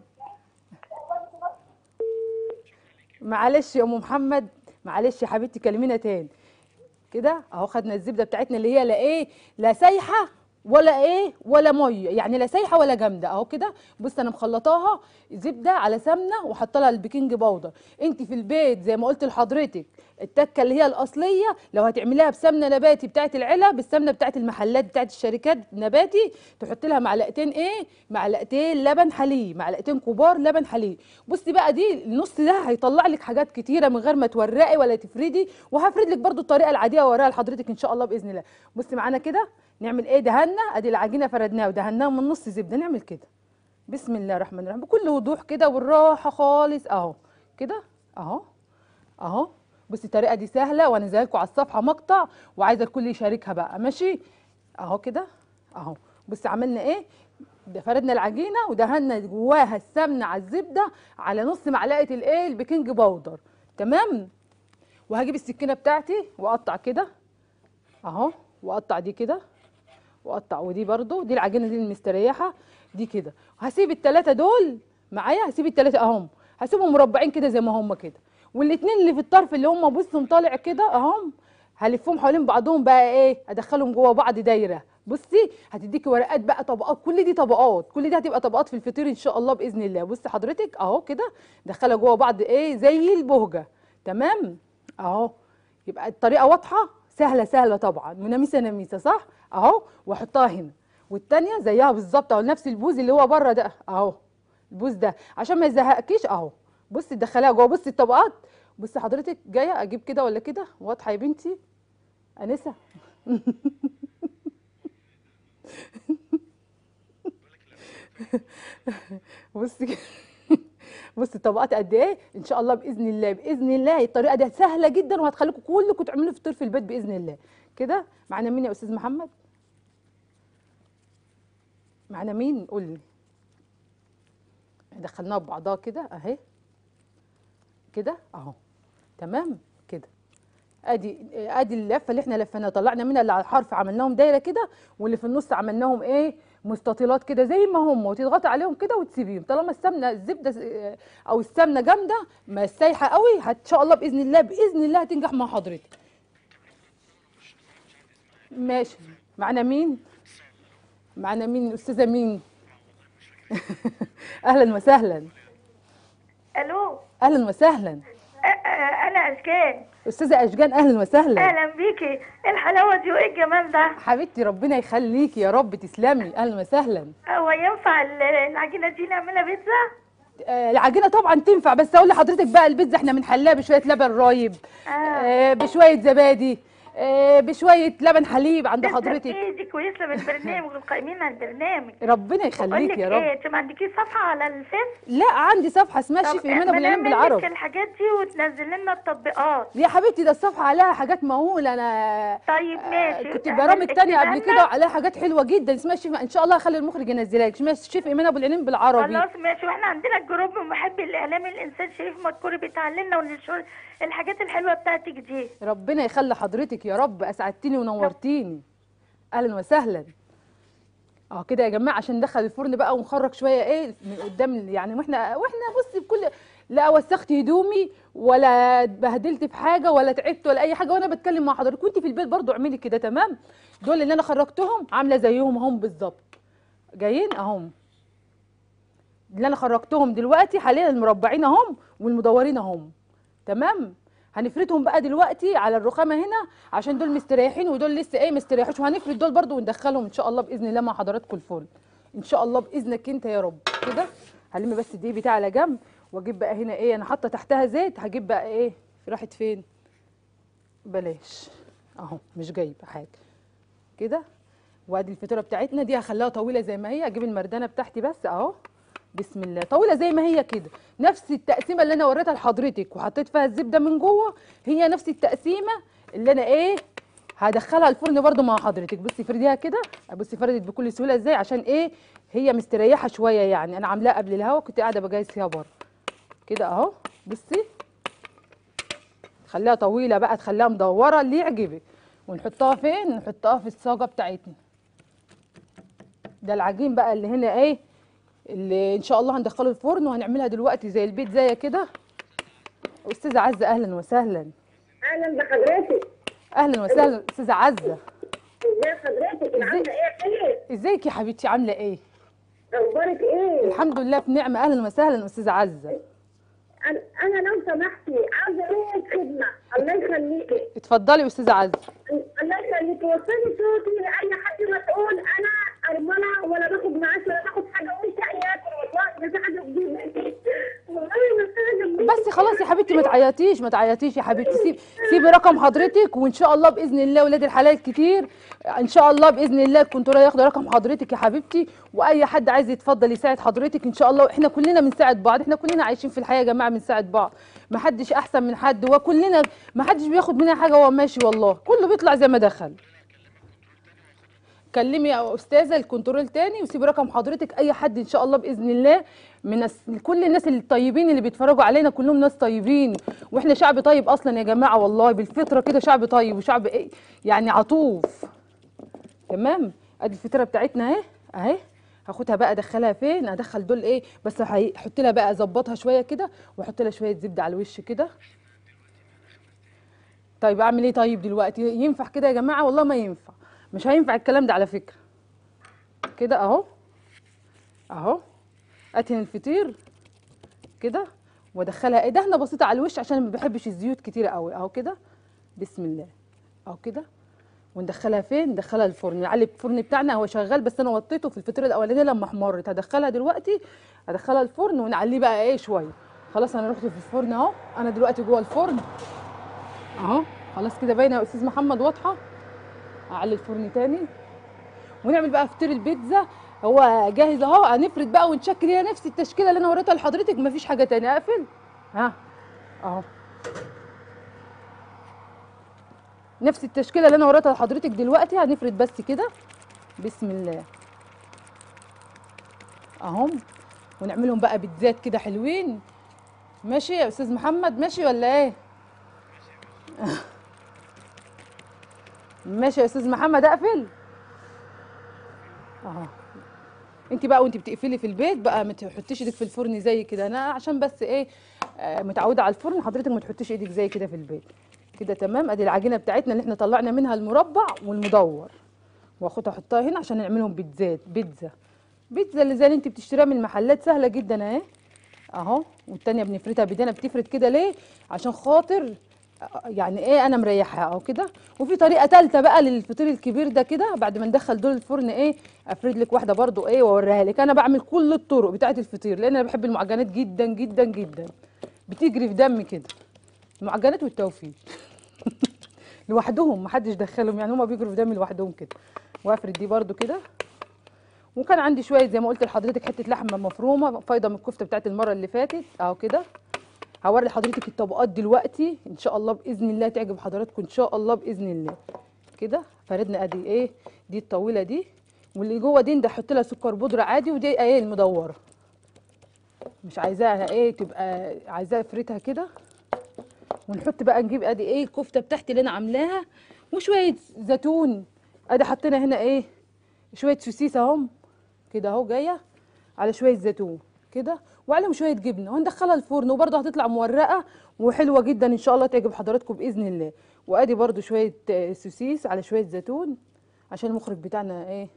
معلش يا ام محمد معلش يا حبيبتي كلمينا تاني كده اهو خدنا الزبده بتاعتنا اللي هي لا ايه لا سايحه ولا ايه ولا ميه يعني لا سايحه ولا جامده اهو كده بص انا مخلطاها زبده على سمنه وحاطه لها البيكنج باودر انت في البيت زي ما قلت لحضرتك التكه اللي هي الاصليه لو هتعمليها بسمنه نباتي بتاعت العلب بالسمنه بتاعت المحلات بتاعت الشركات نباتي تحط لها معلقتين ايه معلقتين لبن حليب معلقتين كبار لبن حليب بصي بقى دي النص ده هيطلع لك حاجات كتيره من غير ما تورقي ولا تفردي وهفرد لك برضو الطريقه العاديه واوريها لحضرتك ان شاء الله باذن الله بصي معانا كده نعمل ايه دهنا ادي العجينه فردناها ودهناها من نص زبده نعمل كده بسم الله الرحمن الرحيم بكل وضوح كده والراحه خالص اهو كده اهو اهو بصي الطريقه دي سهله وانا لكم على الصفحه مقطع وعايزه الكل يشاركها بقى ماشي اهو كده اهو بصي عملنا ايه ده فردنا العجينه ودهنا جواها السمنه على الزبده على نص معلقه الايه البيكنج باودر تمام وهجيب السكينه بتاعتي واقطع كده اهو واقطع دي كده واقطع ودي برضو دي العجينه دي المستريحه دي كده هسيب التلاته دول معايا هسيب التلاته اهم هسيبهم مربعين كده زي ما هم كده والاتنين اللي في الطرف اللي هم بصهم طالع كده اهم هلفهم حوالين بعضهم بقى ايه ادخلهم جوه بعض دايره بصي هتديكي ورقات بقى طبقات كل دي طبقات كل دي هتبقى طبقات في الفطير ان شاء الله باذن الله بصي حضرتك اهو كده دخلها جوه بعض ايه زي البهجه تمام اهو يبقى الطريقه واضحه سهله سهله طبعا مناميسه نميسه صح اهو واحطها هنا والتانيه زيها بالظبط اهو نفس البوز اللي هو بره ده اهو البوز ده عشان ما يزهقكيش اهو بصي تدخليها جوه بصي الطبقات بصي حضرتك جايه اجيب كده ولا كده واضحه يا بنتي انسه بصي كده. بصي الطبقات قد ايه ان شاء الله باذن الله باذن الله الطريقه دي سهله جدا وهتخليكم كلكم تعملوا فطير في البيت باذن الله كده معانا مين يا استاذ محمد معانا مين قول لي دخلناها ببعضها كده اهي كده اهو تمام كده ادي ادي اللفه اللي احنا لفيناها طلعنا منها اللي على الحرف عملناهم دايره كده واللي في النص عملناهم ايه مستطيلات كده زي ما هم وتضغطي عليهم كده وتسيبيهم طالما السمنه الزبده س- او السمنه جامده ما سايحه قوي هت- ان شاء الله باذن الله باذن الله هتنجح مع حضرتك ماشي معانا مين معانا مين الاستاذه مين اهلا وسهلا الو اهلا وسهلا أ- أ- انا اشكان استاذه اشجان اهلا وسهلا اهلا بيكي ايه الحلاوه دي وايه الجمال ده حبيبتي ربنا يخليكي يا رب تسلمي اهلا وسهلا هو ينفع ال- العجينه دي نعملها بيتزا آه، العجينه طبعا تنفع بس اقول لحضرتك بقى البيتزا احنا بنحلها بشويه لبن رايب آه، بشويه زبادي آه، بشويه لبن حليب عند بيتزا حضرتك ايه دي كويسه بالبرنامج والقائمين على البرنامج ربنا بقول يخليك لك يا ايه رب انت ما عندكيش صفحه على الفيس لا عندي صفحه اسمها طب الشيف ايمانه ما بالعلم نعمل لك بالعرب الحاجات دي وتنزل لنا التطبيقات يا حبيبتي ده الصفحه عليها حاجات مهوله انا طيب ماشي كنت اعمل- برامج تانية قبل اكتبها كده لنا. عليها حاجات حلوه جدا اسمها الشيف ان شاء الله هخلي المخرج ينزلها لك اسمها الشيف ايمانه ابو العلم بالعربي خلاص ماشي واحنا عندنا جروب محبي الاعلام الانسان شريف مذكوري بيتعلمنا وننشر الحاجات الحلوه بتاعتك دي ربنا يخلي حضرتك يا رب اسعدتيني ونورتيني اهلا وسهلا اه كده يا جماعه عشان ندخل الفرن بقى ونخرج شويه ايه من قدام يعني واحنا واحنا بصي بكل لا وسخت هدومي ولا اتبهدلت في حاجه ولا تعبت ولا اي حاجه وانا بتكلم مع حضرتك وانت في البيت برضو اعملي كده تمام دول اللي انا خرجتهم عامله زيهم هم بالظبط جايين اهم اللي انا خرجتهم دلوقتي حاليا المربعين اهم والمدورين اهم تمام هنفردهم بقى دلوقتي على الرخامه هنا عشان دول مستريحين ودول لسه ايه مستريحوش وهنفرد دول برضو وندخلهم ان شاء الله باذن الله مع حضراتكم الفرن ان شاء الله باذنك انت يا رب كده هلم بس دي بتاع على جنب واجيب بقى هنا ايه انا حاطه تحتها زيت هجيب بقى ايه راحت فين بلاش اهو مش جايبه حاجه كده وادي الفطيره بتاعتنا دي هخليها طويله زي ما هي اجيب المردانه بتاعتي بس اهو بسم الله طويله زي ما هي كده نفس التقسيمه اللي انا وريتها لحضرتك وحطيت فيها الزبده من جوه هي نفس التقسيمه اللي انا ايه هدخلها الفرن برضو مع حضرتك بصي فرديها كده بصي فردت بكل سهوله ازاي عشان ايه هي مستريحه شويه يعني انا عاملاها قبل الهوا كنت قاعده بجهز فيها بره كده اهو بصي تخليها طويله بقى تخليها مدوره اللي يعجبك ونحطها فين نحطها في الصاجه بتاعتنا ده العجين بقى اللي هنا ايه اللي ان شاء الله هندخله الفرن وهنعملها دلوقتي زي البيت زي كده استاذه عزه اهلا وسهلا اهلا بحضرتك اهلا وسهلا استاذه عزه ازي حضرتك انا عامله ايه يا خير ازيك يا حبيبتي عامله ايه اخبارك ايه الحمد لله في نعمه اهلا وسهلا استاذه عزه انا انا لو سمحتي عاوزه منك خدمه الله يخليكي اتفضلي يا استاذه عزه الله يخليكي وصلي صوتي لاي حد مسؤول انا ارمله ولا باخد معاش ولا باخد حاجه ومش لاقي اكل والله ده في حاجه جديده والله ما حاجه بس خلاص يا حبيبتي ما تعيطيش ما تعيطيش يا حبيبتي سيب سيبي رقم حضرتك وان شاء الله باذن الله ولاد الحلال كتير ان شاء الله باذن الله الكنترول ياخدوا رقم حضرتك يا حبيبتي واي حد عايز يتفضل يساعد حضرتك ان شاء الله احنا كلنا بنساعد بعض احنا كلنا عايشين في الحياه يا جماعه بنساعد بعض ما حدش احسن من حد وكلنا ما حدش بياخد مننا حاجه وهو ماشي والله كله بيطلع زي ما دخل كلمي يا استاذه الكنترول تاني وسيبي رقم حضرتك اي حد ان شاء الله باذن الله من الس- كل الناس الطيبين اللي بيتفرجوا علينا كلهم ناس طيبين واحنا شعب طيب اصلا يا جماعه والله بالفطره كده شعب طيب وشعب ايه يعني عطوف تمام ادي الفطيره بتاعتنا اهي اهي هاخدها بقى ادخلها فين ادخل دول ايه بس هحط لها بقى اظبطها شويه كده واحط لها شويه زبده على الوش كده طيب اعمل ايه طيب دلوقتي ينفع كده يا جماعه والله ما ينفع مش هينفع الكلام ده على فكره كده اهو اهو ادهن الفطير كده وادخلها ايه دهنه بسيطه على الوش عشان ما بحبش الزيوت كتيره قوي اهو كده بسم الله اهو كده وندخلها فين ندخلها الفرن نعلي الفرن بتاعنا هو شغال بس انا وطيته في الفطيره الاولانيه لما احمرت هدخلها دلوقتي هدخلها الفرن ونعليه بقى ايه شويه خلاص انا رحت في الفرن اهو انا دلوقتي جوه الفرن اهو خلاص كده باينه يا استاذ محمد واضحه اعلي الفرن تاني ونعمل بقى فطير البيتزا هو جاهز اهو هنفرد بقى ونشكل هي نفس التشكيله اللي انا وريتها لحضرتك مفيش حاجه تانية اقفل ها اهو نفس التشكيله اللي انا وريتها لحضرتك دلوقتي هنفرد بس كده بسم الله اهم ونعملهم بقى بيتزات كده حلوين ماشي يا استاذ محمد ماشي ولا ايه ماشي يا استاذ محمد اقفل اهو انت بقى وانت بتقفلي في البيت بقى ما تحطيش ايدك في الفرن زي كده انا عشان بس ايه آه متعوده على الفرن حضرتك ما تحطيش ايدك زي كده في البيت كده تمام ادي العجينه بتاعتنا اللي احنا طلعنا منها المربع والمدور واخدها احطها هنا عشان نعملهم بيتزات بيتزا بيتزا اللي زي اللي انت بتشتريها من المحلات سهله جدا اهي اهو والتانيه بنفردها بايدينا بتفرد كده ليه عشان خاطر يعني ايه انا مريحها او كده وفي طريقه ثالثه بقى للفطير الكبير ده كده بعد ما ندخل دول الفرن ايه افرد لك واحده برضو ايه واوريها لك انا بعمل كل الطرق بتاعه الفطير لان انا بحب المعجنات جدا جدا جدا بتجري في دمي كده المعجنات والتوفيق لوحدهم محدش دخلهم يعني هما بيجروا في دمي لوحدهم كده وافرد دي برضو كده وكان عندي شويه زي ما قلت لحضرتك حته لحمه مفرومه فايضه من الكفته بتاعت المره اللي فاتت اهو كده هوري لحضرتك الطبقات دلوقتي ان شاء الله باذن الله تعجب حضراتكم ان شاء الله باذن الله كده فردنا ادي ايه دي الطويله دي واللي جوه دي ده احط لها سكر بودره عادي ودي ايه المدوره مش عايزاها ايه تبقى عايزاها افردها كده ونحط بقى نجيب ادي ايه الكفته بتاعتي اللي انا عاملاها وشويه زيتون ادي حطينا هنا ايه شويه سوسيس اهم كده اهو جايه على شويه زيتون كده وعليهم شويه جبنه وهندخلها الفرن وبرده هتطلع مورقه وحلوه جدا ان شاء الله تعجب حضراتكم باذن الله وادي برده شويه آه، سوسيس على شويه زيتون عشان المخرج بتاعنا ايه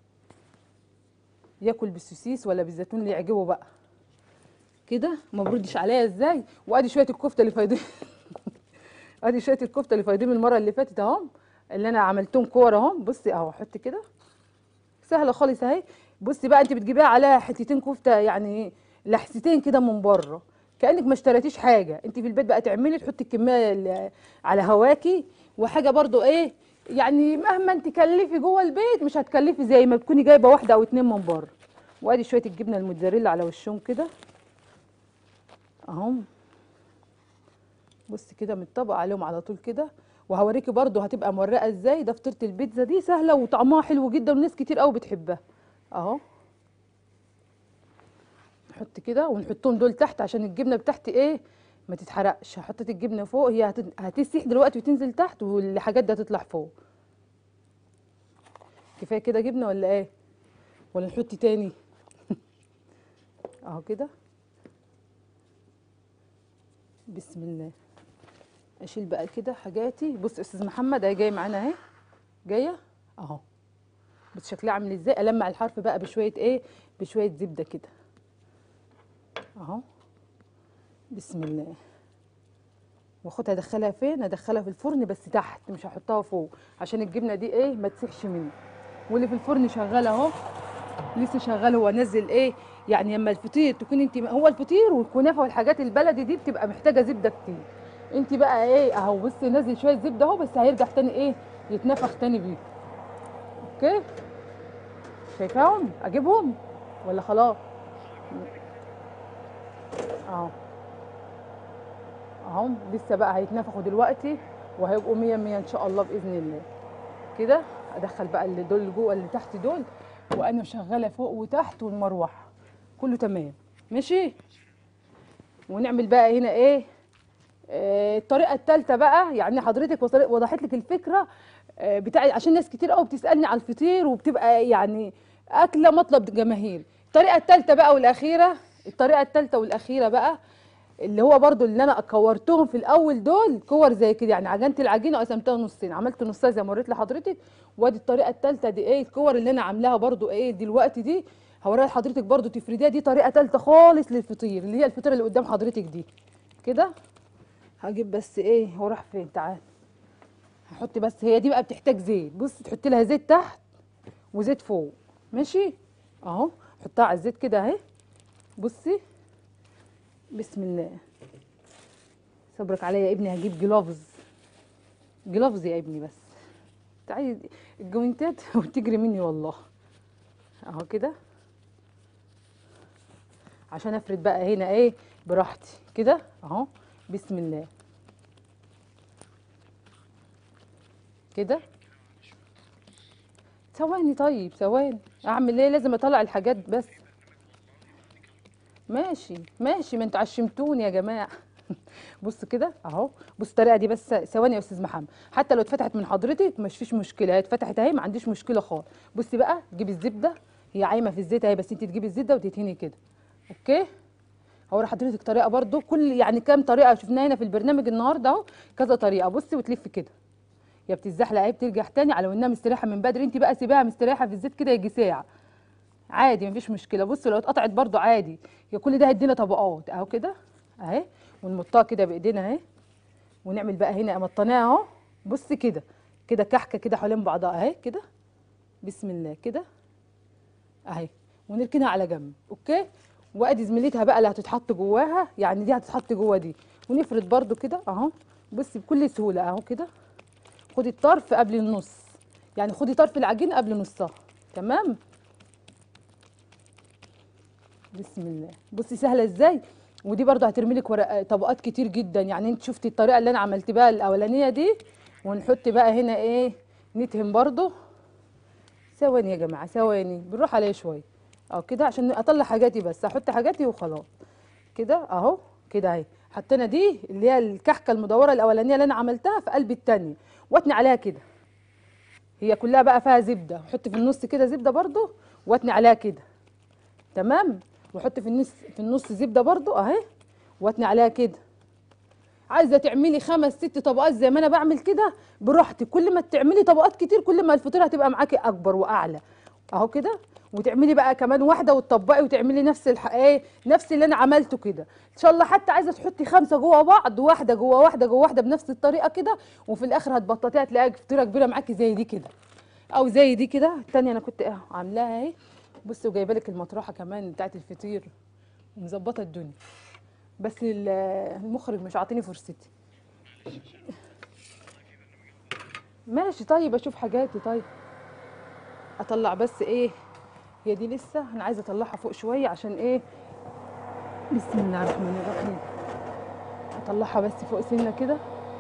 ياكل بالسوسيس ولا بالزيتون اللي يعجبه بقى كده ما بردش عليا ازاي وادي شويه الكفته اللي فايضين ادي شويه الكفته اللي فايضين من المره اللي فاتت اهم اللي انا عملتهم كور اهم بصي اهو احط كده سهله خالص اهي بصي بقى انت بتجيبيها عليها حتتين كفته يعني لحستين كده من بره كانك ما اشتريتيش حاجه انت في البيت بقى تعملي تحطي الكميه اللي على هواكي وحاجه برضو ايه يعني مهما انت كلفي جوه البيت مش هتكلفي زي ما تكوني جايبه واحده او اتنين من بره وادي شويه الجبنه الموتزاريلا على وشهم كده اهم بصي كده متطبق عليهم على طول كده وهوريكي برضو هتبقى مورقه ازاي ده فطيره البيتزا دي سهله وطعمها حلو جدا وناس كتير قوي بتحبها اهو نحط كده ونحطهم دول تحت عشان الجبنه بتاعتي ايه ما تتحرقش حطيت الجبنه فوق هي هت- هتسيح دلوقتي وتنزل تحت والحاجات دي هتطلع فوق كفايه كده جبنه ولا ايه ولا نحط تاني اهو كده بسم الله اشيل بقى كده حاجاتي بص يا استاذ محمد اهي جاي معانا اهي جايه اهو بس شكلها عامل ازاي المع الحرف بقى بشويه ايه بشويه زبده كده اهو بسم الله واخدها ادخلها فين ادخلها في الفرن بس تحت مش هحطها فوق عشان الجبنه دي ايه ما تسيحش مني واللي في الفرن شغاله اهو لسه شغال هو نزل ايه يعني لما الفطير تكون انت هو الفطير والكنافه والحاجات البلدي دي بتبقى محتاجه زبده كتير انت بقى ايه اهو بص نزل شويه زبده اهو بس هيرجع تاني ايه يتنفخ تاني بيه اوكي شايفاهم اجيبهم ولا خلاص اهو اهو لسه بقى هيتنفخوا دلوقتي وهيبقوا مية مية ان شاء الله باذن الله كده ادخل بقى اللي دول جوه اللي تحت دول وانا شغاله فوق وتحت والمروحه كله تمام ماشي ونعمل بقى هنا ايه آه، الطريقه الثالثه بقى يعني حضرتك وصل- وضحت لك الفكره آه، بتاعي عشان ناس كتير قوي بتسالني على الفطير وبتبقى يعني اكله مطلب جماهيري الطريقه الثالثه بقى والاخيره الطريقه الثالثه والاخيره بقى اللي هو برضو اللي انا كورتهم في الاول دول كور زي كده يعني عجنت العجينه وقسمتها نصين عملت نصها زي ما وريت لحضرتك وادي الطريقه الثالثه دي ايه الكور اللي انا عاملاها برضو ايه دلوقتي دي هوريها لحضرتك برضو تفرديها دي طريقه ثالثه خالص للفطير اللي هي الفطيره اللي قدام حضرتك دي كده هجيب بس ايه هو راح فين تعال هحط بس هي دي بقى بتحتاج زيت بص تحط لها زيت تحت وزيت فوق ماشي اهو حطها على الزيت كده اهي بصي بسم الله صبرك عليا يا ابني هجيب جلافز جلافز يا ابني بس تعالي الجوينتات وتجري مني والله اهو كده عشان افرد بقى هنا ايه براحتي كده اهو بسم الله كده ثواني طيب ثواني اعمل ايه لازم اطلع الحاجات بس ماشي ماشي ما انتوا عشمتوني يا جماعه بص كده اهو بص الطريقه دي بس ثواني يا استاذ محمد حتى لو اتفتحت من حضرتك مش فيش مشكله هي اتفتحت اهي ما عنديش مشكله خالص بصي بقى جيبي الزبده هي عايمه في الزيت اهي بس انت تجيبي الزبده وتدهني كده اوكي هوري حضرتك طريقه برضو كل يعني كام طريقه شفناها هنا في البرنامج النهارده اهو كذا طريقه بصي وتلفي كده يا بتتزحلق اهي بترجع تاني على انها مستريحه من بدري انت بقى سيبيها مستريحه في الزيت كده يجي ساعه عادي مفيش مشكله بصوا لو اتقطعت برضو عادي يا كل ده هيدينا طبقات اهو كده اهي ونمطها كده بايدينا اهي ونعمل بقى هنا مطناها اهو بص كده كده كحكه كده حوالين بعضها اهي كده بسم الله كده اهي ونركنها على جنب اوكي وادي زميلتها بقى اللي هتتحط جواها يعني دي هتتحط جوا دي ونفرد برضو كده اهو بصي بكل سهوله اهو كده خدي الطرف قبل النص يعني خدي طرف العجينه قبل نصها تمام بسم الله بصي سهله ازاي ودي برضو هترمي لك ورق طبقات كتير جدا يعني انت شفتي الطريقه اللي انا عملت بقى الاولانيه دي ونحط بقى هنا ايه ندهن برضو ثواني يا جماعه ثواني بالراحه عليا شويه اه كده عشان اطلع حاجاتي بس احط حاجاتي وخلاص كده اهو كده اهي حطينا دي اللي هي الكحكه المدوره الاولانيه اللي انا عملتها في قلب التانية واتني عليها كده هي كلها بقى فيها زبده حط في النص كده زبده برضو واتني عليها كده تمام وحط في النص في النص زبده برضو اهي واتني عليها كده عايزه تعملي خمس ست طبقات زي ما انا بعمل كده براحتك كل ما تعملي طبقات كتير كل ما الفطيره هتبقى معاكي اكبر واعلى اهو كده وتعملي بقى كمان واحده وتطبقي وتعملي نفس الح... ايه نفس اللي انا عملته كده ان شاء الله حتى عايزه تحطي خمسه جوه بعض واحده جوه واحده جوه واحده بنفس الطريقه كده وفي الاخر هتبططيها تلاقيها فطيره كبيره معاكي زي دي كده او زي دي كده التانية انا كنت ايه عاملاها اهي بصي وجايبه لك المطرحه كمان بتاعت الفطير ومظبطه الدنيا بس ال- المخرج مش عاطيني فرصتي ماشي طيب اشوف حاجاتي طيب اطلع بس ايه هي دي لسه انا عايزه اطلعها فوق شويه عشان ايه بسم الله الرحمن الرحيم اطلعها بس فوق سنه كده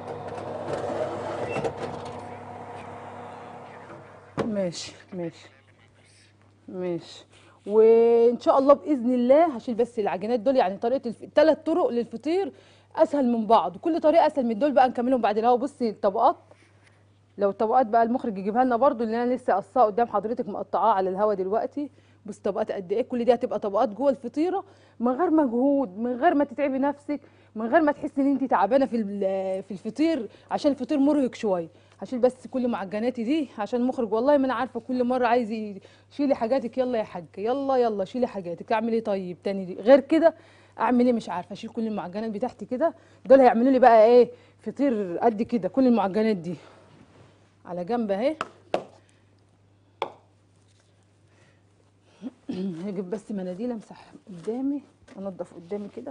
ماشي ماشي ماشي وان شاء الله باذن الله هشيل بس العجينات دول يعني طريقه الف... ثلاث طرق للفطير اسهل من بعض كل طريقه اسهل من دول بقى نكملهم بعد الهوا بصي الطبقات لو الطبقات بقى المخرج يجيبها لنا برضو اللي انا لسه قصاها قدام حضرتك مقطعاها على الهوا دلوقتي بص طبقات قد ايه كل دي هتبقى طبقات جوه الفطيره من غير مجهود من غير ما تتعبي نفسك من غير ما تحسي ان انت تعبانه في ال- في الفطير عشان الفطير مرهق شويه هشيل بس كل معجناتي دي عشان المخرج والله ما انا عارفه كل مره عايز ي- شيلي حاجاتك يلا يا حاج يلا يلا شيلي حاجاتك اعمل ايه طيب تاني دي غير كده اعمل ايه مش عارفه اشيل كل المعجنات بتاعتي كده دول هيعملوا لي بقى ايه فطير قد كده كل المعجنات دي على جنب اهي هجيب بس مناديل امسح قدامي انضف قدامي كده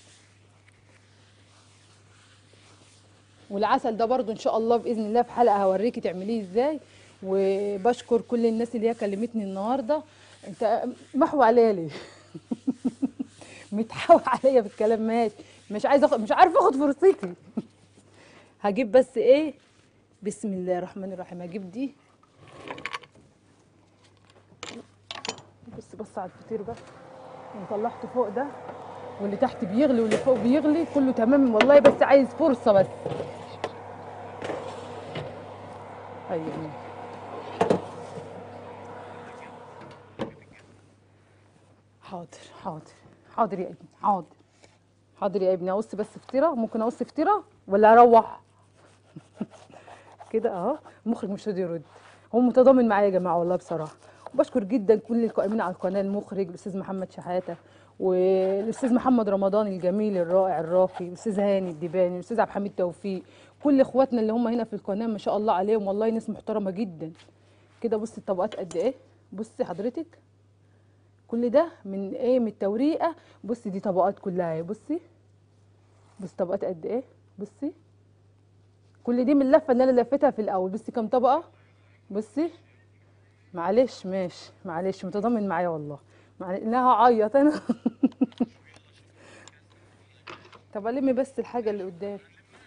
والعسل ده برضو ان شاء الله باذن الله في حلقه هوريكي تعمليه ازاي وبشكر كل الناس اللي هي كلمتني النهارده انت محو عليا ليه متحاول عليا في الكلام ماشي مش عايزه أخد... مش عارفه اخد فرصتي هجيب بس ايه بسم الله الرحمن الرحيم هجيب دي بص بص على الفطير بس اللي طلعته فوق ده واللي تحت بيغلي واللي فوق بيغلي كله تمام والله بس عايز فرصه بس ايوه حاضر حاضر حاضر يا ابني حاضر حاضر يا ابني اقص بس فطيره ممكن اقص فطيره ولا اروح كده اهو المخرج مش راضي يرد هو متضامن معايا يا جماعه والله بصراحه وبشكر جدا كل القائمين على القناه المخرج الاستاذ محمد شحاته والاستاذ محمد رمضان الجميل الرائع الراقي الاستاذ هاني الدباني الاستاذ عبد الحميد توفيق كل اخواتنا اللي هم هنا في القناه ما شاء الله عليهم والله ناس محترمه جدا كده بصي الطبقات قد ايه بصي حضرتك كل ده من ايه من التوريقه بصي دي طبقات كلها اهي بصي بصي طبقات قد ايه بصي كل دي من اللفه اللي انا لفتها في الاول بصي كام طبقه بصي معلش ماشي معلش متضامن معايا والله معلش لا هعيط انا طب الم بس الحاجه اللي قدامي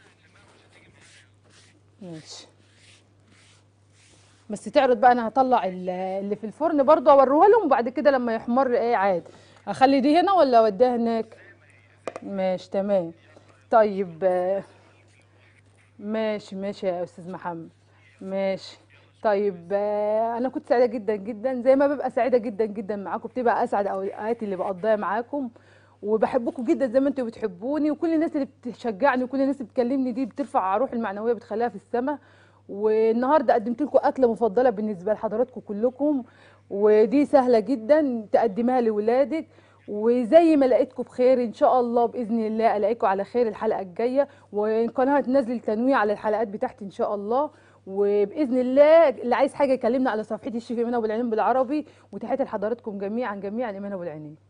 ماشي بس تعرض بقى انا هطلع ال- اللي في الفرن برضو اوريها لهم وبعد كده لما يحمر ايه عادي اخلي دي هنا ولا اوديها هناك ماشي تمام طيب آه، ماشي ماشي يا استاذ محمد ماشي طيب آه، انا كنت سعيده جدا جدا زي ما ببقى سعيده جدا جدا معاكم بتبقى اسعد اوقاتي اللي بقضيها معاكم وبحبكم جدا زي ما انتوا بتحبوني وكل الناس اللي بتشجعني وكل الناس اللي بتكلمني دي بترفع روحي المعنويه بتخليها في السماء والنهارده قدمت لكم اكله مفضله بالنسبه لحضراتكم كلكم ودي سهله جدا تقدمها لاولادك وزي ما لقيتكم بخير ان شاء الله باذن الله الاقيكم على خير الحلقه الجايه والقناه هتنزل تنويع على الحلقات بتاعتي ان شاء الله وباذن الله اللي عايز حاجه يكلمنا على صفحتي الشيف ايمان ابو العينين بالعربي وتحياتي لحضراتكم جميعا جميعا ايمان ابو العينين